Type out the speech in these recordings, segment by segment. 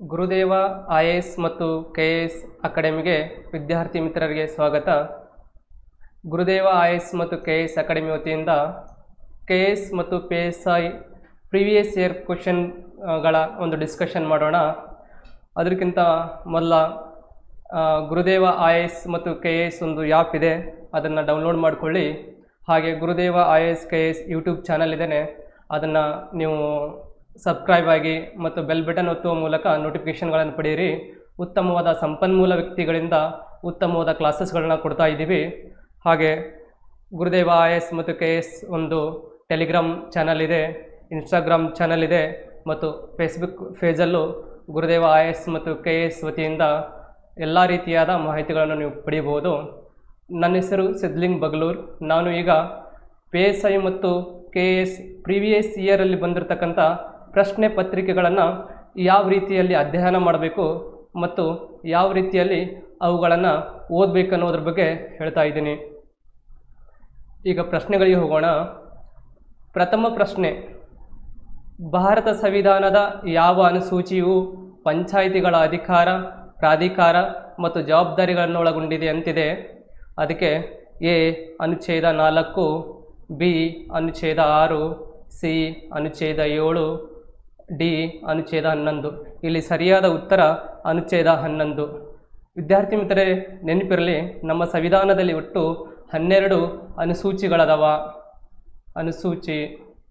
ಗುರುದೇವ I A S ಮತ್ತು K A S ಅಕಾಡೆಮಿಗೆ ವಿದ್ಯಾರ್ಥಿ ಮಿತ್ರರಿಗೆ ಸ್ವಾಗತ ಗುರುದೇವ ಐ ಎ ಎಸ್ ಮತ್ತು ಕೆ ಎ ಎಸ್ ಅಕಾಡೆಮಿ ವತಿಯಿಂದ ಕೆ ಎಸ್ ಮತ್ತು P S I previous year ಕ್ವಶನ್ಗಳ ಒಂದು ಡಿಸ್ಕಷನ್ ಮಾಡೋಣ ಅದಕ್ಕಿಂತ ಮೊದಲ ಆ, ಗುರುದೇವ ಐ ಎ ಎಸ್ ಮತ್ತು ಕೆ ಎ ಎಸ್ ಒಂದು ಆ್ಯಪ್ ಇದೆ ಅದನ್ನು ಡೌನ್ಲೋಡ್ ಮಾಡಿಕೊಳ್ಳಿ ಹಾಗೆ Gurudeva I A S K S YouTube channel ಇದ್ದೇನೆ ಅದನ್ನು ನೀವು ಸಬ್ಸ್ಕ್ರೈಬ್ ಆಗಿ ಮತ್ತು ಬೆಲ್ ಬಟನ್ ಒತ್ತುವ ಮೂಲಕ ನೋಟಿಫಿಕೇಷನ್ಗಳನ್ನು ಪಡೆಯಿರಿ ಉತ್ತಮವಾದ ಸಂಪನ್ಮೂಲ ವ್ಯಕ್ತಿಗಳಿಂದ ಉತ್ತಮವಾದ ಕ್ಲಾಸಸ್ಗಳನ್ನ ಕೊಡ್ತಾ ಇದ್ದೀವಿ ಹಾಗೆ ಗುರುದೇವ ಐ ಎಸ್ ಮತ್ತು ಕೆ ಎಸ್ ಒಂದು ಟೆಲಿಗ್ರಾಮ್ ಚಾನಲ್ ಇದೆ ಇನ್ಸ್ಟಾಗ್ರಾಮ್ ಚಾನಲ್ ಇದೆ ಮತ್ತು ಫೇಸ್ಬುಕ್ ಪೇಜಲ್ಲೂ ಗುರುದೇವ ಐ ಎಸ್ ಮತ್ತು ಕೆ ಎಸ್ ವತಿಯಿಂದ ಎಲ್ಲ ರೀತಿಯಾದ ಮಾಹಿತಿಗಳನ್ನು ನೀವು ಪಡೆಯಬಹುದು ನನ್ನ ಹೆಸರು ಸಿದ್ಲಿಂಗ್ ಬಗ್ಲೂರ್ ನಾನು ಈಗ ಪಿ ಎಸ್ ಐ ಮತ್ತು ಕೆ ಎಸ್ ಪ್ರೀವಿಯಸ್ ಇಯರಲ್ಲಿ ಬಂದಿರತಕ್ಕಂಥ ಪ್ರಶ್ನೆ ಪತ್ರಿಕೆಗಳನ್ನು ಯಾವ ರೀತಿಯಲ್ಲಿ ಅಧ್ಯಯನ ಮಾಡಬೇಕು ಮತ್ತು ಯಾವ ರೀತಿಯಲ್ಲಿ ಅವುಗಳನ್ನು ಓದಬೇಕು ಅನ್ನೋದ್ರ ಬಗ್ಗೆ ಹೇಳ್ತಾ ಇದ್ದೀನಿ ಈಗ ಪ್ರಶ್ನೆಗಳಿಗೆ ಹೋಗೋಣ ಪ್ರಥಮ ಪ್ರಶ್ನೆ ಭಾರತ ಸಂವಿಧಾನದ ಯಾವ ಅನುಸೂಚಿಯು ಪಂಚಾಯಿತಿಗಳ ಅಧಿಕಾರ ಪ್ರಾಧಿಕಾರ ಮತ್ತು ಜವಾಬ್ದಾರಿಗಳನ್ನು ಒಳಗೊಂಡಿದೆ ಅಂತಿದೆ ಅದಕ್ಕೆ ಎ ಅನುಚ್ಛೇದ ನಾಲ್ಕು ಬಿ ಅನುಚ್ಛೇದ ಆರು ಸಿ ಅನುಚ್ಛೇದ ಏಳು ಡಿ ಅನುಚ್ಛೇದ ಹನ್ನೊಂದು ಇಲ್ಲಿ ಸರಿಯಾದ ಉತ್ತರ ಅನುಚ್ಛೇದ ಹನ್ನೊಂದು ವಿದ್ಯಾರ್ಥಿ ಮಿತ್ರರೇ ನೆನಪಿರಲಿ ನಮ್ಮ ಸಂವಿಧಾನದಲ್ಲಿ ಒಟ್ಟು ಹನ್ನೆರಡು ಅನುಸೂಚಿಗಳದವ ಅನುಸೂಚಿ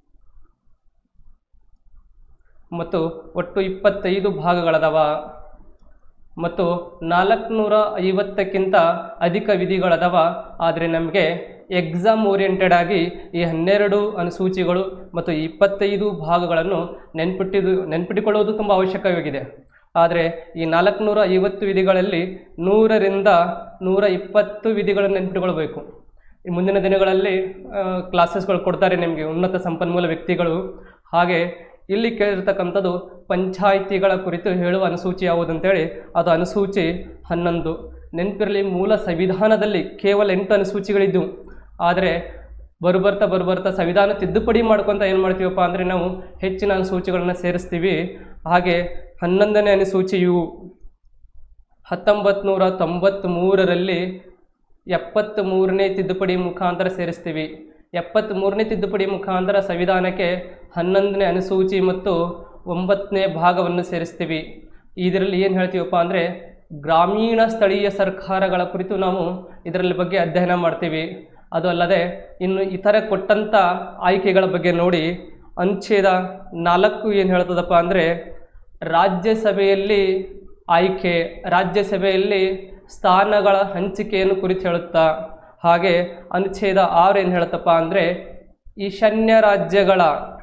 ಮತ್ತು ಒಟ್ಟು ಇಪ್ಪತ್ತೈದು ಭಾಗಗಳದವ ಮತ್ತು ನಾಲ್ಕುನೂರ ಐವತ್ತಕ್ಕಿಂತ ಅಧಿಕ ವಿಧಿಗಳದವ ಆದರೆ ನಮಗೆ ಎಕ್ಸಾಮ್ ಓರಿಯೆಂಟೆಡ್ ಆಗಿ ಈ ಹನ್ನೆರಡು ಅನುಸೂಚಿಗಳು ಮತ್ತು ಈ ಇಪ್ಪತ್ತೈದು ಭಾಗಗಳನ್ನು ನೆನ್ಪಿಟ್ಟಿದು ನೆನ್ಪಿಟ್ಟುಕೊಳ್ಳುವುದು ತುಂಬ ಅವಶ್ಯಕವಾಗಿದೆ ಆದರೆ ಈ ನಾಲ್ಕುನೂರ ಐವತ್ತು ವಿಧಿಗಳಲ್ಲಿ ನೂರರಿಂದ ನೂರ ಇಪ್ಪತ್ತು ವಿಧಿಗಳನ್ನು ನೆನ್ಪಿಟ್ಟುಕೊಳ್ಬೇಕು ಈ ಮುಂದಿನ ದಿನಗಳಲ್ಲಿ ಕ್ಲಾಸಸ್ಗಳು ಕೊಡ್ತಾರೆ ನಿಮಗೆ ಉನ್ನತ ಸಂಪನ್ಮೂಲ ವ್ಯಕ್ತಿಗಳು ಹಾಗೆ ಇಲ್ಲಿ ಕೇಳಿರ್ತಕ್ಕಂಥದ್ದು ಪಂಚಾಯಿತಿಗಳ ಕುರಿತು ಹೇಳುವ ಅನುಸೂಚಿ ಯಾವುದು ಅಂತೇಳಿ ಅದು ಅನುಸೂಚಿ ಹನ್ನೊಂದು ನೆನಪಿರಲಿ ಮೂಲ ಸಂವಿಧಾನದಲ್ಲಿ ಕೇವಲ ಎಂಟು ಅನುಸೂಚಿಗಳಿದ್ದವು ಆದರೆ ಬರುಬರ್ತಾ ಬರುಬರ್ತಾ ಸಂವಿಧಾನ ತಿದ್ದುಪಡಿ ಮಾಡ್ಕೊತ ಏನು ಮಾಡ್ತೀವಪ್ಪ ಅಂದರೆ ನಾವು ಹೆಚ್ಚಿನ ಅನುಸೂಚಿಗಳನ್ನು ಸೇರಿಸ್ತೀವಿ ಹಾಗೆ ಹನ್ನೊಂದನೇ ಅನುಸೂಚಿಯು ಹತ್ತೊಂಬತ್ತು ನೂರ ತೊಂಬತ್ತ್ಮೂರರಲ್ಲಿ ಎಪ್ಪತ್ತ್ ಮೂರನೇ ತಿದ್ದುಪಡಿ ಮುಖಾಂತರ ಸೇರಿಸ್ತೀವಿ ಎಪ್ಪತ್ತ್ ಮೂರನೇ ತಿದ್ದುಪಡಿ ಮುಖಾಂತರ ಸಂವಿಧಾನಕ್ಕೆ ಹನ್ನೊಂದನೇ ಅನುಸೂಚಿ ಮತ್ತು ಒಂಬತ್ತನೇ ಭಾಗವನ್ನು ಸೇರಿಸ್ತೀವಿ ಇದರಲ್ಲಿ ಏನು ಹೇಳ್ತೀವಪ್ಪ ಅಂದರೆ ಗ್ರಾಮೀಣ ಸ್ಥಳೀಯ ಸರ್ಕಾರಗಳ ಕುರಿತು ನಾವು ಇದರಲ್ಲಿ ಬಗ್ಗೆ ಅಧ್ಯಯನ ಮಾಡ್ತೀವಿ ಅದು ಅಲ್ಲದೆ ಇನ್ನು ಇತರ ಕೊಟ್ಟಂಥ ಆಯ್ಕೆಗಳ ಬಗ್ಗೆ ನೋಡಿ ಅನುಚ್ಛೇದ ನಾಲ್ಕು ಏನು ಹೇಳ್ತದಪ್ಪ ಅಂದರೆ ರಾಜ್ಯಸಭೆಯಲ್ಲಿ ಆಯ್ಕೆ ರಾಜ್ಯಸಭೆಯಲ್ಲಿ ಸ್ಥಾನಗಳ ಹಂಚಿಕೆಯನ್ನು ಕುರಿತು ಹೇಳುತ್ತಾ ಹಾಗೆ ಅನುಚ್ಛೇದ ಆರು ಏನು ಹೇಳುತ್ತಪ್ಪ ಅಂದರೆ ಈಶಾನ್ಯ ರಾಜ್ಯಗಳ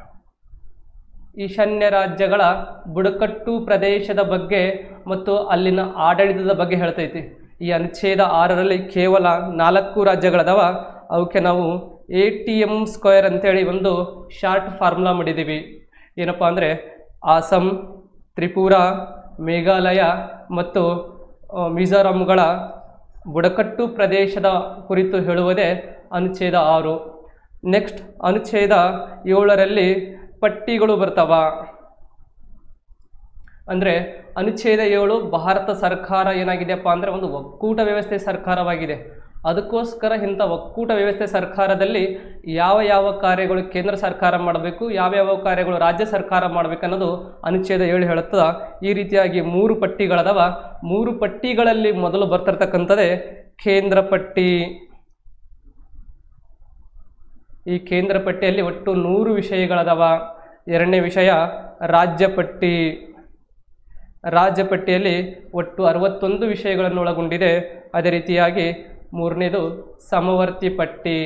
ಈಶಾನ್ಯ ರಾಜ್ಯಗಳ ಬುಡಕಟ್ಟು ಪ್ರದೇಶದ ಬಗ್ಗೆ ಮತ್ತು ಅಲ್ಲಿನ ಆಡಳಿತದ ಬಗ್ಗೆ ಹೇಳ್ತೈತಿ ಈ ಅನುಚ್ಛೇದ ಆರರಲ್ಲಿ ಕೇವಲ ನಾಲ್ಕು ರಾಜ್ಯಗಳದವ ಅವಕ್ಕೆ ನಾವು ಎ ಟಿ ಎಮ್ ಸ್ಕ್ವೇರ್ ಅಂತೇಳಿ ಒಂದು ಶಾರ್ಟ್ ಫಾರ್ಮುಲಾ ಮಾಡಿದ್ದೀವಿ ಏನಪ್ಪ ಅಂದರೆ ಆಸಮ್ ತ್ರಿಪುರ ಮೇಘಾಲಯ ಮತ್ತು ಆ, ಮಿಜೋರಾಂಗಳ ಬುಡಕಟ್ಟು ಪ್ರದೇಶದ ಕುರಿತು ಹೇಳುವುದೇ ಅನುಚ್ಛೇದ ಆರು ನೆಕ್ಸ್ಟ್ ಅನುಚ್ಛೇದ ಏಳರಲ್ಲಿ ಪಟ್ಟಿಗಳು ಬರ್ತಾವ ಅಂದರೆ ಅನುಚ್ಛೇದ ಏಳು ಭಾರತ ಸರ್ಕಾರ ಏನಾಗಿದೆಯಪ್ಪ ಅಂದರೆ ಒಂದು ಒಕ್ಕೂಟ ವ್ಯವಸ್ಥೆ ಸರ್ಕಾರವಾಗಿದೆ ಅದಕ್ಕೋಸ್ಕರ ಇಂಥ ಒಕ್ಕೂಟ ವ್ಯವಸ್ಥೆ ಸರ್ಕಾರದಲ್ಲಿ ಯಾವ ಯಾವ ಕಾರ್ಯಗಳು ಕೇಂದ್ರ ಸರ್ಕಾರ ಮಾಡಬೇಕು ಯಾವ ಯಾವ ಕಾರ್ಯಗಳು ರಾಜ್ಯ ಸರ್ಕಾರ ಮಾಡಬೇಕು ಅನ್ನೋದು ಅನುಚ್ಛೇದ ಏಳು ಹೇಳುತ್ತದ ಈ ರೀತಿಯಾಗಿ ಮೂರು ಪಟ್ಟಿಗಳದವ ಮೂರು ಪಟ್ಟಿಗಳಲ್ಲಿ ಮೊದಲು ಬರ್ತಿರ್ತಕ್ಕಂಥದ್ದೇ ಕೇಂದ್ರ ಪಟ್ಟಿ ಈ ಕೇಂದ್ರ ಪಟ್ಟಿಯಲ್ಲಿ ಒಟ್ಟು ನೂರು ವಿಷಯಗಳದವ ಎರಡನೇ ವಿಷಯ ರಾಜ್ಯ ಪಟ್ಟಿ ರಾಜ್ಯ ಪಟ್ಟಿಯಲ್ಲಿ ಒಟ್ಟು ಅರವತ್ತೊಂದು ವಿಷಯಗಳನ್ನು ಒಳಗೊಂಡಿದೆ ಅದೇ ರೀತಿಯಾಗಿ ಮೂರನೇದು ಸಮವರ್ತಿ ಪಟ್ಟಿ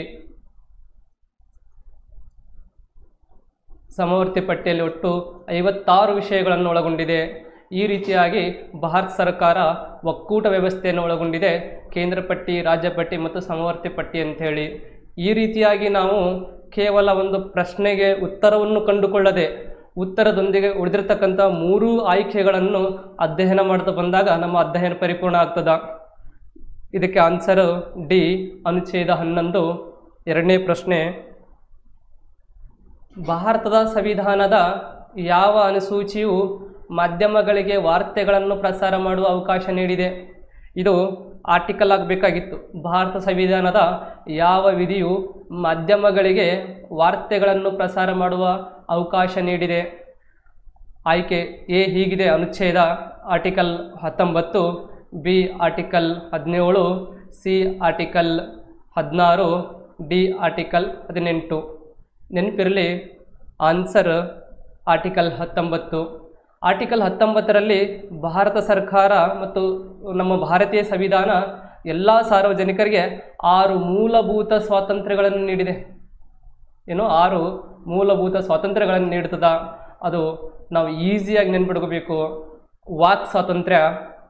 ಸಮವರ್ತಿ ಪಟ್ಟಿಯಲ್ಲಿ ಒಟ್ಟು ಐವತ್ತಾರು ವಿಷಯಗಳನ್ನು ಒಳಗೊಂಡಿದೆ ಈ ರೀತಿಯಾಗಿ ಭಾರತ ಸರ್ಕಾರ ಒಕ್ಕೂಟ ವ್ಯವಸ್ಥೆಯನ್ನು ಒಳಗೊಂಡಿದೆ ಕೇಂದ್ರ ಪಟ್ಟಿ ರಾಜ್ಯ ಪಟ್ಟಿ ಮತ್ತು ಸಮವರ್ತಿ ಪಟ್ಟಿ ಅಂಥೇಳಿ ಈ ರೀತಿಯಾಗಿ ನಾವು ಕೇವಲ ಒಂದು ಪ್ರಶ್ನೆಗೆ ಉತ್ತರವನ್ನು ಕಂಡುಕೊಳ್ಳದೆ ಉತ್ತರದೊಂದಿಗೆ ಉಳಿದಿರ್ತಕ್ಕಂಥ ಮೂರು ಆಯ್ಕೆಗಳನ್ನು ಅಧ್ಯಯನ ಮಾಡ್ತಾ ಬಂದಾಗ ನಮ್ಮ ಅಧ್ಯಯನ ಪರಿಪೂರ್ಣ ಆಗ್ತದ ಇದಕ್ಕೆ ಆನ್ಸರ್ ಡಿ ಅನುಚ್ಛೇದ ಹನ್ನೊಂದು ಎರಡನೇ ಪ್ರಶ್ನೆ ಭಾರತದ ಸಂವಿಧಾನದ ಯಾವ ಅನುಸೂಚಿಯು ಮಾಧ್ಯಮಗಳಿಗೆ ವಾರ್ತೆಗಳನ್ನು ಪ್ರಸಾರ ಮಾಡುವ ಅವಕಾಶ ನೀಡಿದೆ ಇದು ಆರ್ಟಿಕಲ್ ಆಗಬೇಕಾಗಿತ್ತು ಭಾರತ ಸಂವಿಧಾನದ ಯಾವ ವಿಧಿಯು ಮಾಧ್ಯಮಗಳಿಗೆ ವಾರ್ತೆಗಳನ್ನು ಪ್ರಸಾರ ಮಾಡುವ ಅವಕಾಶ ನೀಡಿದೆ ಆಯ್ಕೆ ಎ ಹೀಗಿದೆ ಅನುಚ್ಛೇದ ಆರ್ಟಿಕಲ್ ಹತ್ತೊಂಬತ್ತು ಬಿ ಆರ್ಟಿಕಲ್ ಹದಿನೇಳು ಸಿ ಆರ್ಟಿಕಲ್ ಹದಿನಾರು ಡಿ ಆರ್ಟಿಕಲ್ ಹದಿನೆಂಟು ನೆನಪಿರಲಿ ಆನ್ಸರ್ ಆರ್ಟಿಕಲ್ ಹತ್ತೊಂಬತ್ತು ಆರ್ಟಿಕಲ್ ಹತ್ತೊಂಬತ್ತರಲ್ಲಿ ಭಾರತ ಸರ್ಕಾರ ಮತ್ತು ನಮ್ಮ ಭಾರತೀಯ ಸಂವಿಧಾನ ಎಲ್ಲ ಸಾರ್ವಜನಿಕರಿಗೆ ಆರು ಮೂಲಭೂತ ಸ್ವಾತಂತ್ರ್ಯಗಳನ್ನು ನೀಡಿದೆ ಏನು ಆರು ಮೂಲಭೂತ ಸ್ವಾತಂತ್ರ್ಯಗಳನ್ನು ನೀಡುತ್ತದ ಅದು ನಾವು ಈಸಿಯಾಗಿ ನೆನ್ಪಿಡ್ಕೋಬೇಕು ವಾಕ್ ಸ್ವಾತಂತ್ರ್ಯ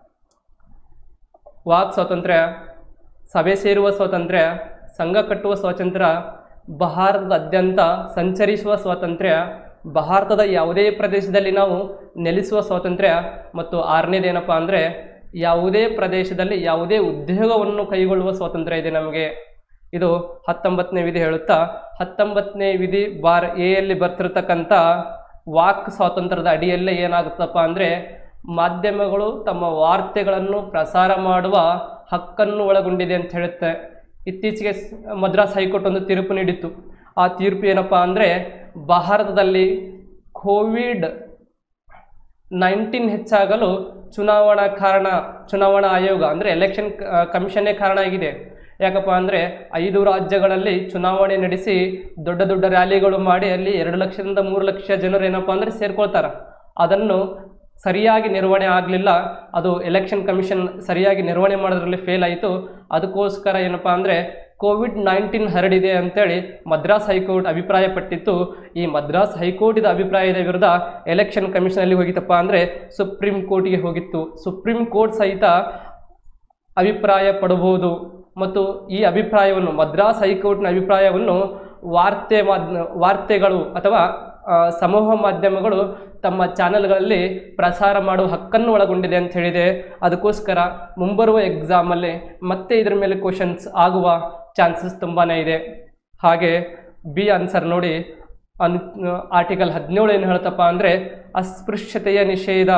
ವಾಕ್ ಸ್ವಾತಂತ್ರ್ಯ ಸಭೆ ಸೇರುವ ಸ್ವಾತಂತ್ರ್ಯ ಸಂಘ ಕಟ್ಟುವ ಸ್ವಾತಂತ್ರ್ಯ ಭಾರತದಾದ್ಯಂತ ಸಂಚರಿಸುವ ಸ್ವಾತಂತ್ರ್ಯ ಭಾರತದ ಯಾವುದೇ ಪ್ರದೇಶದಲ್ಲಿ ನಾವು ನೆಲೆಸುವ ಸ್ವಾತಂತ್ರ್ಯ ಮತ್ತು ಆರನೇದೇನಪ್ಪ ಅಂದರೆ ಯಾವುದೇ ಪ್ರದೇಶದಲ್ಲಿ ಯಾವುದೇ ಉದ್ಯೋಗವನ್ನು ಕೈಗೊಳ್ಳುವ ಸ್ವಾತಂತ್ರ್ಯ ಇದೆ ನಮಗೆ ಇದು ಹತ್ತೊಂಬತ್ತನೇ ವಿಧಿ ಹೇಳುತ್ತಾ ಹತ್ತೊಂಬತ್ತನೇ ವಿಧಿ ಬಾರ್ ಎಯಲ್ಲಿ ಬರ್ತಿರ್ತಕ್ಕಂಥ ವಾಕ್ ಸ್ವಾತಂತ್ರ್ಯದ ಅಡಿಯಲ್ಲೇ ಏನಾಗುತ್ತಪ್ಪ ಅಂದರೆ ಮಾಧ್ಯಮಗಳು ತಮ್ಮ ವಾರ್ತೆಗಳನ್ನು ಪ್ರಸಾರ ಮಾಡುವ ಹಕ್ಕನ್ನು ಒಳಗೊಂಡಿದೆ ಅಂತ ಹೇಳುತ್ತೆ ಇತ್ತೀಚೆಗೆ ಸ್- ಮದ್ರಾಸ್ ಹೈಕೋರ್ಟ್ ಒಂದು ತೀರ್ಪು ನೀಡಿತ್ತು ಆ ತೀರ್ಪು ಏನಪ್ಪ ಅಂದರೆ ಭಾರತದಲ್ಲಿ ಕೋವಿಡ್ ನೈನ್ಟೀನ್ ಹೆಚ್ಚಾಗಲು ಚುನಾವಣಾ ಕಾರಣ ಚುನಾವಣಾ ಆಯೋಗ ಅಂದರೆ ಎಲೆಕ್ಷನ್ ಕಮಿಷನ್ನೇ ಕಾರಣ ಆಗಿದೆ ಯಾಕಪ್ಪ ಅಂದರೆ ಐದು ರಾಜ್ಯಗಳಲ್ಲಿ ಚುನಾವಣೆ ನಡೆಸಿ ದೊಡ್ಡ ದೊಡ್ಡ ರ್ಯಾಲಿಗಳು ಮಾಡಿ ಅಲ್ಲಿ ಎರಡು ಲಕ್ಷದಿಂದ ಮೂರು ಲಕ್ಷ ಜನರು ಏನಪ್ಪ ಅಂದರೆ ಸೇರ್ಕೊಳ್ತಾರೆ ಅದನ್ನು ಸರಿಯಾಗಿ ನಿರ್ವಹಣೆ ಆಗಲಿಲ್ಲ ಅದು ಎಲೆಕ್ಷನ್ ಕಮಿಷನ್ ಸರಿಯಾಗಿ ನಿರ್ವಹಣೆ ಮಾಡೋದ್ರಲ್ಲಿ ಫೇಲ್ ಆಯಿತು ಅದಕ್ಕೋಸ್ಕರ ಏನಪ್ಪ ಅಂದರೆ ಕೋವಿಡ್ ನೈನ್ಟೀನ್ ಹರಡಿದೆ ಅಂತೇಳಿ ಮದ್ರಾಸ್ ಹೈಕೋರ್ಟ್ ಅಭಿಪ್ರಾಯಪಟ್ಟಿತ್ತು ಈ ಮದ್ರಾಸ್ ಹೈಕೋರ್ಟಿದ ಅಭಿಪ್ರಾಯದ ವಿರುದ್ಧ ಎಲೆಕ್ಷನ್ ಕಮಿಷನಲ್ಲಿ ಹೋಗಿತ್ತಪ್ಪ ಅಂದರೆ ಸುಪ್ರೀಂ ಕೋರ್ಟಿಗೆ ಹೋಗಿತ್ತು ಸುಪ್ರೀಂ ಕೋರ್ಟ್ ಸಹಿತ ಅಭಿಪ್ರಾಯ ಪಡಬಹುದು ಮತ್ತು ಈ ಅಭಿಪ್ರಾಯವನ್ನು ಮದ್ರಾಸ್ ಹೈಕೋರ್ಟ್ನ ಅಭಿಪ್ರಾಯವನ್ನು ವಾರ್ತೆ ಮಾಧ್ಯ ವಾರ್ತೆಗಳು ಅಥವಾ ಆ, ಸಮೂಹ ಮಾಧ್ಯಮಗಳು ತಮ್ಮ ಚಾನೆಲ್ಗಳಲ್ಲಿ ಪ್ರಸಾರ ಮಾಡುವ ಹಕ್ಕನ್ನು ಒಳಗೊಂಡಿದೆ ಅಂತ ಹೇಳಿದೆ ಅದಕ್ಕೋಸ್ಕರ ಮುಂಬರುವ ಎಕ್ಸಾಮಲ್ಲಿ ಮತ್ತೆ ಇದರ ಮೇಲೆ ಕ್ವಶನ್ಸ್ ಆಗುವ ಚಾನ್ಸಸ್ ತುಂಬಾ ಇದೆ ಹಾಗೆ ಬಿ ಆನ್ಸರ್ ನೋಡಿ ಅನ್ ಆರ್ಟಿಕಲ್ ಹದಿನೇಳು ಏನು ಹೇಳ್ತಪ್ಪ ಅಂದರೆ ಅಸ್ಪೃಶ್ಯತೆಯ ನಿಷೇಧ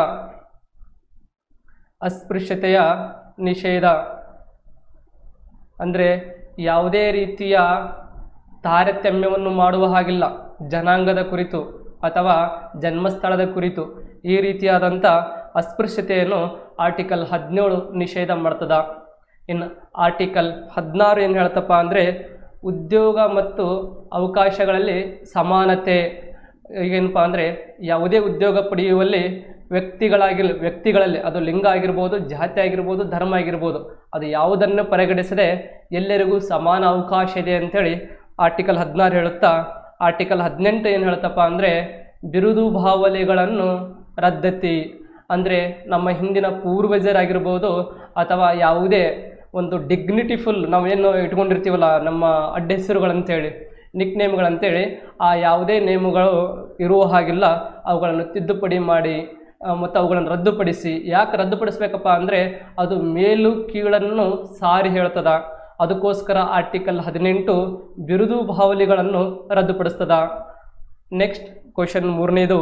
ಅಸ್ಪೃಶ್ಯತೆಯ ನಿಷೇಧ ಅಂದರೆ ಯಾವುದೇ ರೀತಿಯ ತಾರತಮ್ಯವನ್ನು ಮಾಡುವ ಹಾಗಿಲ್ಲ ಜನಾಂಗದ ಕುರಿತು ಅಥವಾ ಜನ್ಮಸ್ಥಳದ ಕುರಿತು ಈ ರೀತಿಯಾದಂಥ ಅಸ್ಪೃಶ್ಯತೆಯನ್ನು ಆರ್ಟಿಕಲ್ ಹದಿನೇಳು ನಿಷೇಧ ಮಾಡ್ತದ ಇನ್ನು ಆರ್ಟಿಕಲ್ ಹದಿನಾರು ಏನು ಹೇಳ್ತಪ್ಪ ಅಂದರೆ ಉದ್ಯೋಗ ಮತ್ತು ಅವಕಾಶಗಳಲ್ಲಿ ಸಮಾನತೆ ಏನಪ್ಪ ಅಂದರೆ ಯಾವುದೇ ಉದ್ಯೋಗ ಪಡೆಯುವಲ್ಲಿ ವ್ಯಕ್ತಿಗಳಾಗಿರ್ ವ್ಯಕ್ತಿಗಳಲ್ಲಿ ಅದು ಲಿಂಗ ಆಗಿರ್ಬೋದು ಜಾತಿ ಆಗಿರ್ಬೋದು ಧರ್ಮ ಆಗಿರ್ಬೋದು ಅದು ಯಾವುದನ್ನು ಪರಿಗಣಿಸದೆ ಎಲ್ಲರಿಗೂ ಸಮಾನ ಅವಕಾಶ ಇದೆ ಅಂಥೇಳಿ ಆರ್ಟಿಕಲ್ ಹದಿನಾರು ಹೇಳುತ್ತಾ ಆರ್ಟಿಕಲ್ ಹದಿನೆಂಟು ಏನು ಹೇಳ್ತಪ್ಪ ಅಂದರೆ ಬಿರುದು ಭಾವನೆಗಳನ್ನು ರದ್ದತಿ ಅಂದರೆ ನಮ್ಮ ಹಿಂದಿನ ಪೂರ್ವಜರಾಗಿರ್ಬೋದು ಅಥವಾ ಯಾವುದೇ ಒಂದು ಡಿಗ್ನಿಟಿಫುಲ್ ನಾವೇನು ಇಟ್ಕೊಂಡಿರ್ತೀವಲ್ಲ ನಮ್ಮ ಅಡ್ಡ ಹೆಸರುಗಳಂತೇಳಿ ನಿಕ್ ನೇಮ್ಗಳಂತೇಳಿ ಆ ಯಾವುದೇ ನೇಮುಗಳು ಇರುವ ಹಾಗಿಲ್ಲ ಅವುಗಳನ್ನು ತಿದ್ದುಪಡಿ ಮಾಡಿ ಆ, ಮತ್ತು ಅವುಗಳನ್ನು ರದ್ದುಪಡಿಸಿ ಯಾಕೆ ರದ್ದುಪಡಿಸ್ಬೇಕಪ್ಪ ಅಂದರೆ ಅದು ಮೇಲು ಕೀಳನ್ನು ಸಾರಿ ಹೇಳ್ತದ ಅದಕ್ಕೋಸ್ಕರ ಆರ್ಟಿಕಲ್ ಹದಿನೆಂಟು ಬಿರುದು ಭಾವನೆಗಳನ್ನು ರದ್ದುಪಡಿಸ್ತದ ನೆಕ್ಸ್ಟ್ ಕ್ವಶನ್ ಮೂರನೇದು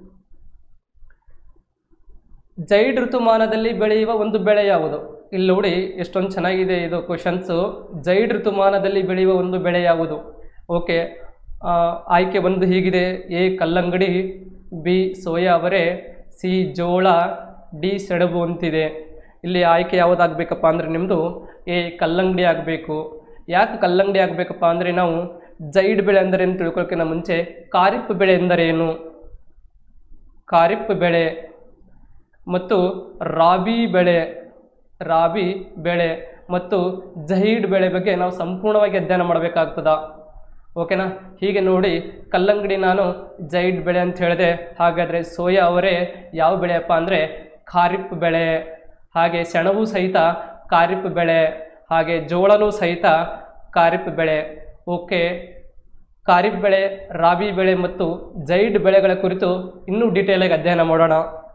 ಜೈಡ್ ಋತುಮಾನದಲ್ಲಿ ಬೆಳೆಯುವ ಒಂದು ಬೆಳೆ ಯಾವುದು ಇಲ್ಲಿ ನೋಡಿ ಎಷ್ಟೊಂದು ಚೆನ್ನಾಗಿದೆ ಇದು ಕ್ವಶನ್ಸು ಜೈಡ್ ಋತುಮಾನದಲ್ಲಿ ಬೆಳೆಯುವ ಒಂದು ಬೆಳೆ ಯಾವುದು ಓಕೆ ಆಯ್ಕೆ ಒಂದು ಹೀಗಿದೆ ಎ ಕಲ್ಲಂಗಡಿ ಬಿ ಸೋಯಾ ಅವರೆ ಸಿ ಜೋಳ ಡಿ ಸೆಣಬು ಅಂತಿದೆ ಇಲ್ಲಿ ಆಯ್ಕೆ ಯಾವುದಾಗಬೇಕಪ್ಪ ಅಂದರೆ ನಿಮ್ಮದು ಎ ಕಲ್ಲಂಗಡಿ ಆಗಬೇಕು ಯಾಕೆ ಕಲ್ಲಂಗಡಿ ಆಗಬೇಕಪ್ಪ ಅಂದರೆ ನಾವು ಜೈಡ್ ಬೆಳೆ ಅಂದರೆ ಏನು ತಿಳ್ಕೊಳ್ಳೋಕ್ಕಿಂತ ಮುಂಚೆ ಖಾರಿಫ್ ಬೆಳೆ ಎಂದರೇನು ಖಾರಿಫ್ ಬೆಳೆ ಮತ್ತು ರಾಬಿ ಬೆಳೆ ರಾಬಿ ಬೆಳೆ ಮತ್ತು ಜಹೀಡ್ ಬೆಳೆ ಬಗ್ಗೆ ನಾವು ಸಂಪೂರ್ಣವಾಗಿ ಅಧ್ಯಯನ ಮಾಡಬೇಕಾಗ್ತದ ಓಕೆನಾ ಹೀಗೆ ನೋಡಿ ಕಲ್ಲಂಗಡಿ ನಾನು ಜೈಡ್ ಬೆಳೆ ಅಂತ ಹೇಳಿದೆ ಹಾಗಾದರೆ ಸೋಯಾ ಅವರೇ ಯಾವ ಬೆಳೆಯಪ್ಪ ಅಂದರೆ ಖಾರಿಫ್ ಬೆಳೆ ಹಾಗೆ ಸೆಣಬು ಸಹಿತ ಖಾರಿಫ್ ಬೆಳೆ ಹಾಗೆ ಜೋಳನೂ ಸಹಿತ ಖಾರಿಫ್ ಬೆಳೆ ಓಕೆ ಖಾರಿಫ್ ಬೆಳೆ ರಾಬಿ ಬೆಳೆ ಮತ್ತು ಜೈಡ್ ಬೆಳೆಗಳ ಕುರಿತು ಇನ್ನೂ ಡೀಟೇಲಾಗಿ ಅಧ್ಯಯನ ಮಾಡೋಣ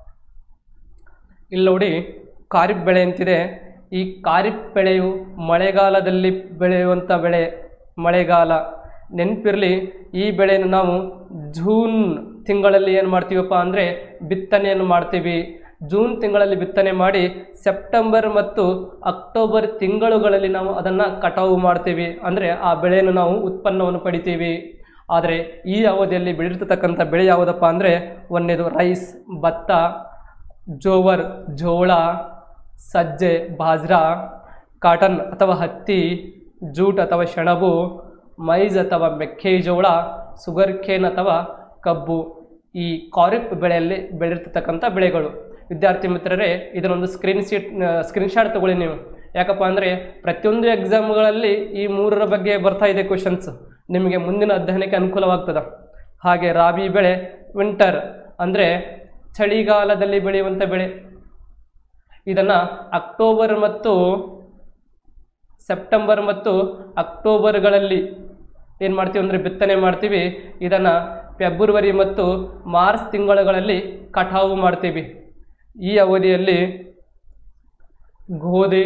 ಇಲ್ಲಿ ನೋಡಿ ಖಾರಿಫ್ ಬೆಳೆ ಅಂತಿದೆ ಈ ಖಾರಿಫ್ ಬೆಳೆಯು ಮಳೆಗಾಲದಲ್ಲಿ ಬೆಳೆಯುವಂಥ ಬೆಳೆ ಮಳೆಗಾಲ ನೆನಪಿರಲಿ ಈ ಬೆಳೆಯನ್ನು ನಾವು ಜೂನ್ ತಿಂಗಳಲ್ಲಿ ಏನು ಮಾಡ್ತೀವಪ್ಪ ಅಂದರೆ ಬಿತ್ತನೆಯನ್ನು ಮಾಡ್ತೀವಿ ಜೂನ್ ತಿಂಗಳಲ್ಲಿ ಬಿತ್ತನೆ ಮಾಡಿ ಸೆಪ್ಟೆಂಬರ್ ಮತ್ತು ಅಕ್ಟೋಬರ್ ತಿಂಗಳುಗಳಲ್ಲಿ ನಾವು ಅದನ್ನು ಕಟಾವು ಮಾಡ್ತೀವಿ ಅಂದರೆ ಆ ಬೆಳೆಯನ್ನು ನಾವು ಉತ್ಪನ್ನವನ್ನು ಪಡಿತೀವಿ ಆದರೆ ಈ ಅವಧಿಯಲ್ಲಿ ಬೆಳೆದಿರ್ತಕ್ಕಂಥ ಬೆಳೆ ಯಾವುದಪ್ಪ ಅಂದರೆ ಒಂದನೇದು ರೈಸ್ ಭತ್ತ ಜೋವರ್ ಜೋಳ ಸಜ್ಜೆ ಬಾಜ್ರಾ ಕಾಟನ್ ಅಥವಾ ಹತ್ತಿ ಜೂಟ್ ಅಥವಾ ಸೆಣಬು ಮೈಜ್ ಅಥವಾ ಮೆಕ್ಕೆಜೋಳ ಸುಗರ್ ಕೇನ್ ಅಥವಾ ಕಬ್ಬು ಈ ಖಾರಿಫ್ ಬೆಳೆಯಲ್ಲಿ ಬೆಳೆದಿರ್ತಕ್ಕಂಥ ಬೆಳೆಗಳು ವಿದ್ಯಾರ್ಥಿ ಮಿತ್ರರೇ ಇದನ್ನೊಂದು ಸ್ಕ್ರೀನ್ ಶೀಟ್ ಸ್ಕ್ರೀನ್ ಶಾಟ್ ತಗೊಳ್ಳಿ ನೀವು ಯಾಕಪ್ಪ ಅಂದರೆ ಪ್ರತಿಯೊಂದು ಎಕ್ಸಾಮ್ಗಳಲ್ಲಿ ಈ ಮೂರರ ಬಗ್ಗೆ ಬರ್ತಾ ಇದೆ ಕ್ವಶನ್ಸ್ ನಿಮಗೆ ಮುಂದಿನ ಅಧ್ಯಯನಕ್ಕೆ ಅನುಕೂಲವಾಗ್ತದೆ ಹಾಗೆ ರಾಬಿ ಬೆಳೆ ವಿಂಟರ್ ಅಂದರೆ ಚಳಿಗಾಲದಲ್ಲಿ ಬೆಳೆಯುವಂಥ ಬೆಳೆ ಇದನ್ನು ಅಕ್ಟೋಬರ್ ಮತ್ತು ಸೆಪ್ಟೆಂಬರ್ ಮತ್ತು ಅಕ್ಟೋಬರ್ಗಳಲ್ಲಿ ಏನು ಮಾಡ್ತೀವಿ ಅಂದರೆ ಬಿತ್ತನೆ ಮಾಡ್ತೀವಿ ಇದನ್ನು ಫೆಬ್ರವರಿ ಮತ್ತು ಮಾರ್ಚ್ ತಿಂಗಳುಗಳಲ್ಲಿ ಕಟಾವು ಮಾಡ್ತೀವಿ ಈ ಅವಧಿಯಲ್ಲಿ ಗೋಧಿ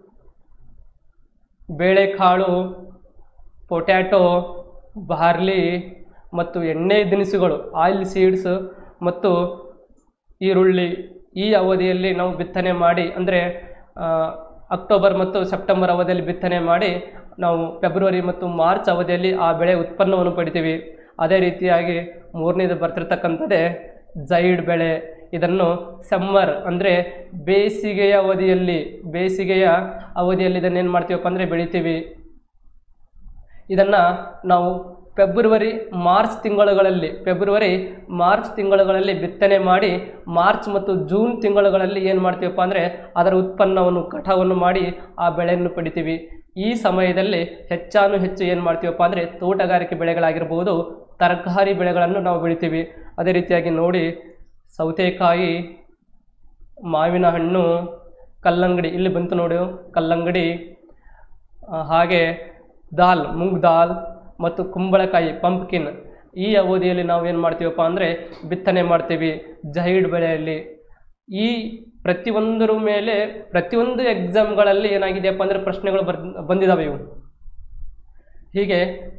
ಬೇಳೆಕಾಳು ಪೊಟ್ಯಾಟೊ ಬಾರ್ಲಿ ಮತ್ತು ಎಣ್ಣೆ ದಿನಿಸುಗಳು ಆಯಿಲ್ ಸೀಡ್ಸ್ ಮತ್ತು ಈರುಳ್ಳಿ ಈ ಅವಧಿಯಲ್ಲಿ ನಾವು ಬಿತ್ತನೆ ಮಾಡಿ ಅಂದರೆ ಅಕ್ಟೋಬರ್ ಮತ್ತು ಸೆಪ್ಟೆಂಬರ್ ಅವಧಿಯಲ್ಲಿ ಬಿತ್ತನೆ ಮಾಡಿ ನಾವು ಫೆಬ್ರವರಿ ಮತ್ತು ಮಾರ್ಚ್ ಅವಧಿಯಲ್ಲಿ ಆ ಬೆಳೆ ಉತ್ಪನ್ನವನ್ನು ಪಡಿತೀವಿ ಅದೇ ರೀತಿಯಾಗಿ ಮೂರನೇದು ಬರ್ತಿರ್ತಕ್ಕಂಥದ್ದೇ ಜೈಡ್ ಬೆಳೆ ಇದನ್ನು ಸಮ್ಮರ್ ಅಂದರೆ ಬೇಸಿಗೆಯ ಅವಧಿಯಲ್ಲಿ ಬೇಸಿಗೆಯ ಅವಧಿಯಲ್ಲಿ ಇದನ್ನು ಏನು ಮಾಡ್ತೀವಪ್ಪ ಅಂದರೆ ಬೆಳಿತೀವಿ ಇದನ್ನು ನಾವು ಫೆಬ್ರವರಿ ಮಾರ್ಚ್ ತಿಂಗಳುಗಳಲ್ಲಿ ಫೆಬ್ರವರಿ ಮಾರ್ಚ್ ತಿಂಗಳುಗಳಲ್ಲಿ ಬಿತ್ತನೆ ಮಾಡಿ ಮಾರ್ಚ್ ಮತ್ತು ಜೂನ್ ತಿಂಗಳುಗಳಲ್ಲಿ ಏನು ಮಾಡ್ತೀವಪ್ಪ ಅಂದರೆ ಅದರ ಉತ್ಪನ್ನವನ್ನು ಕಟಾವನ್ನು ಮಾಡಿ ಆ ಬೆಳೆಯನ್ನು ಪಡಿತೀವಿ ಈ ಸಮಯದಲ್ಲಿ ಹೆಚ್ಚಾನು ಹೆಚ್ಚು ಏನು ಮಾಡ್ತೀವಪ್ಪ ಅಂದರೆ ತೋಟಗಾರಿಕೆ ಬೆಳೆಗಳಾಗಿರ್ಬೋದು ತರಕಾರಿ ಬೆಳೆಗಳನ್ನು ನಾವು ಬೆಳಿತೀವಿ ಅದೇ ರೀತಿಯಾಗಿ ನೋಡಿ ಸೌತೆಕಾಯಿ ಮಾವಿನ ಹಣ್ಣು ಕಲ್ಲಂಗಡಿ ಇಲ್ಲಿ ಬಂತು ನೋಡಿ ಕಲ್ಲಂಗಡಿ ಆ, ಹಾಗೆ ದಾಲ್ ಮೂಗ್ ದಾಲ್ ಮತ್ತು ಕುಂಬಳಕಾಯಿ ಪಂಪ್ಕಿನ್ ಈ ಅವಧಿಯಲ್ಲಿ ನಾವು ಏನು ಮಾಡ್ತೀವಪ್ಪ ಅಂದರೆ ಬಿತ್ತನೆ ಮಾಡ್ತೀವಿ ಜೈಡ್ ಬೆಳೆಯಲ್ಲಿ ಈ ಪ್ರತಿಯೊಂದರ ಮೇಲೆ ಪ್ರತಿಯೊಂದು ಎಕ್ಸಾಮ್ಗಳಲ್ಲಿ ಏನಾಗಿದೆಯಪ್ಪ ಅಂದರೆ ಪ್ರಶ್ನೆಗಳು ಬರ್ ಬಂದಿದ್ದಾವೆ ಇವು ಹೀಗೆ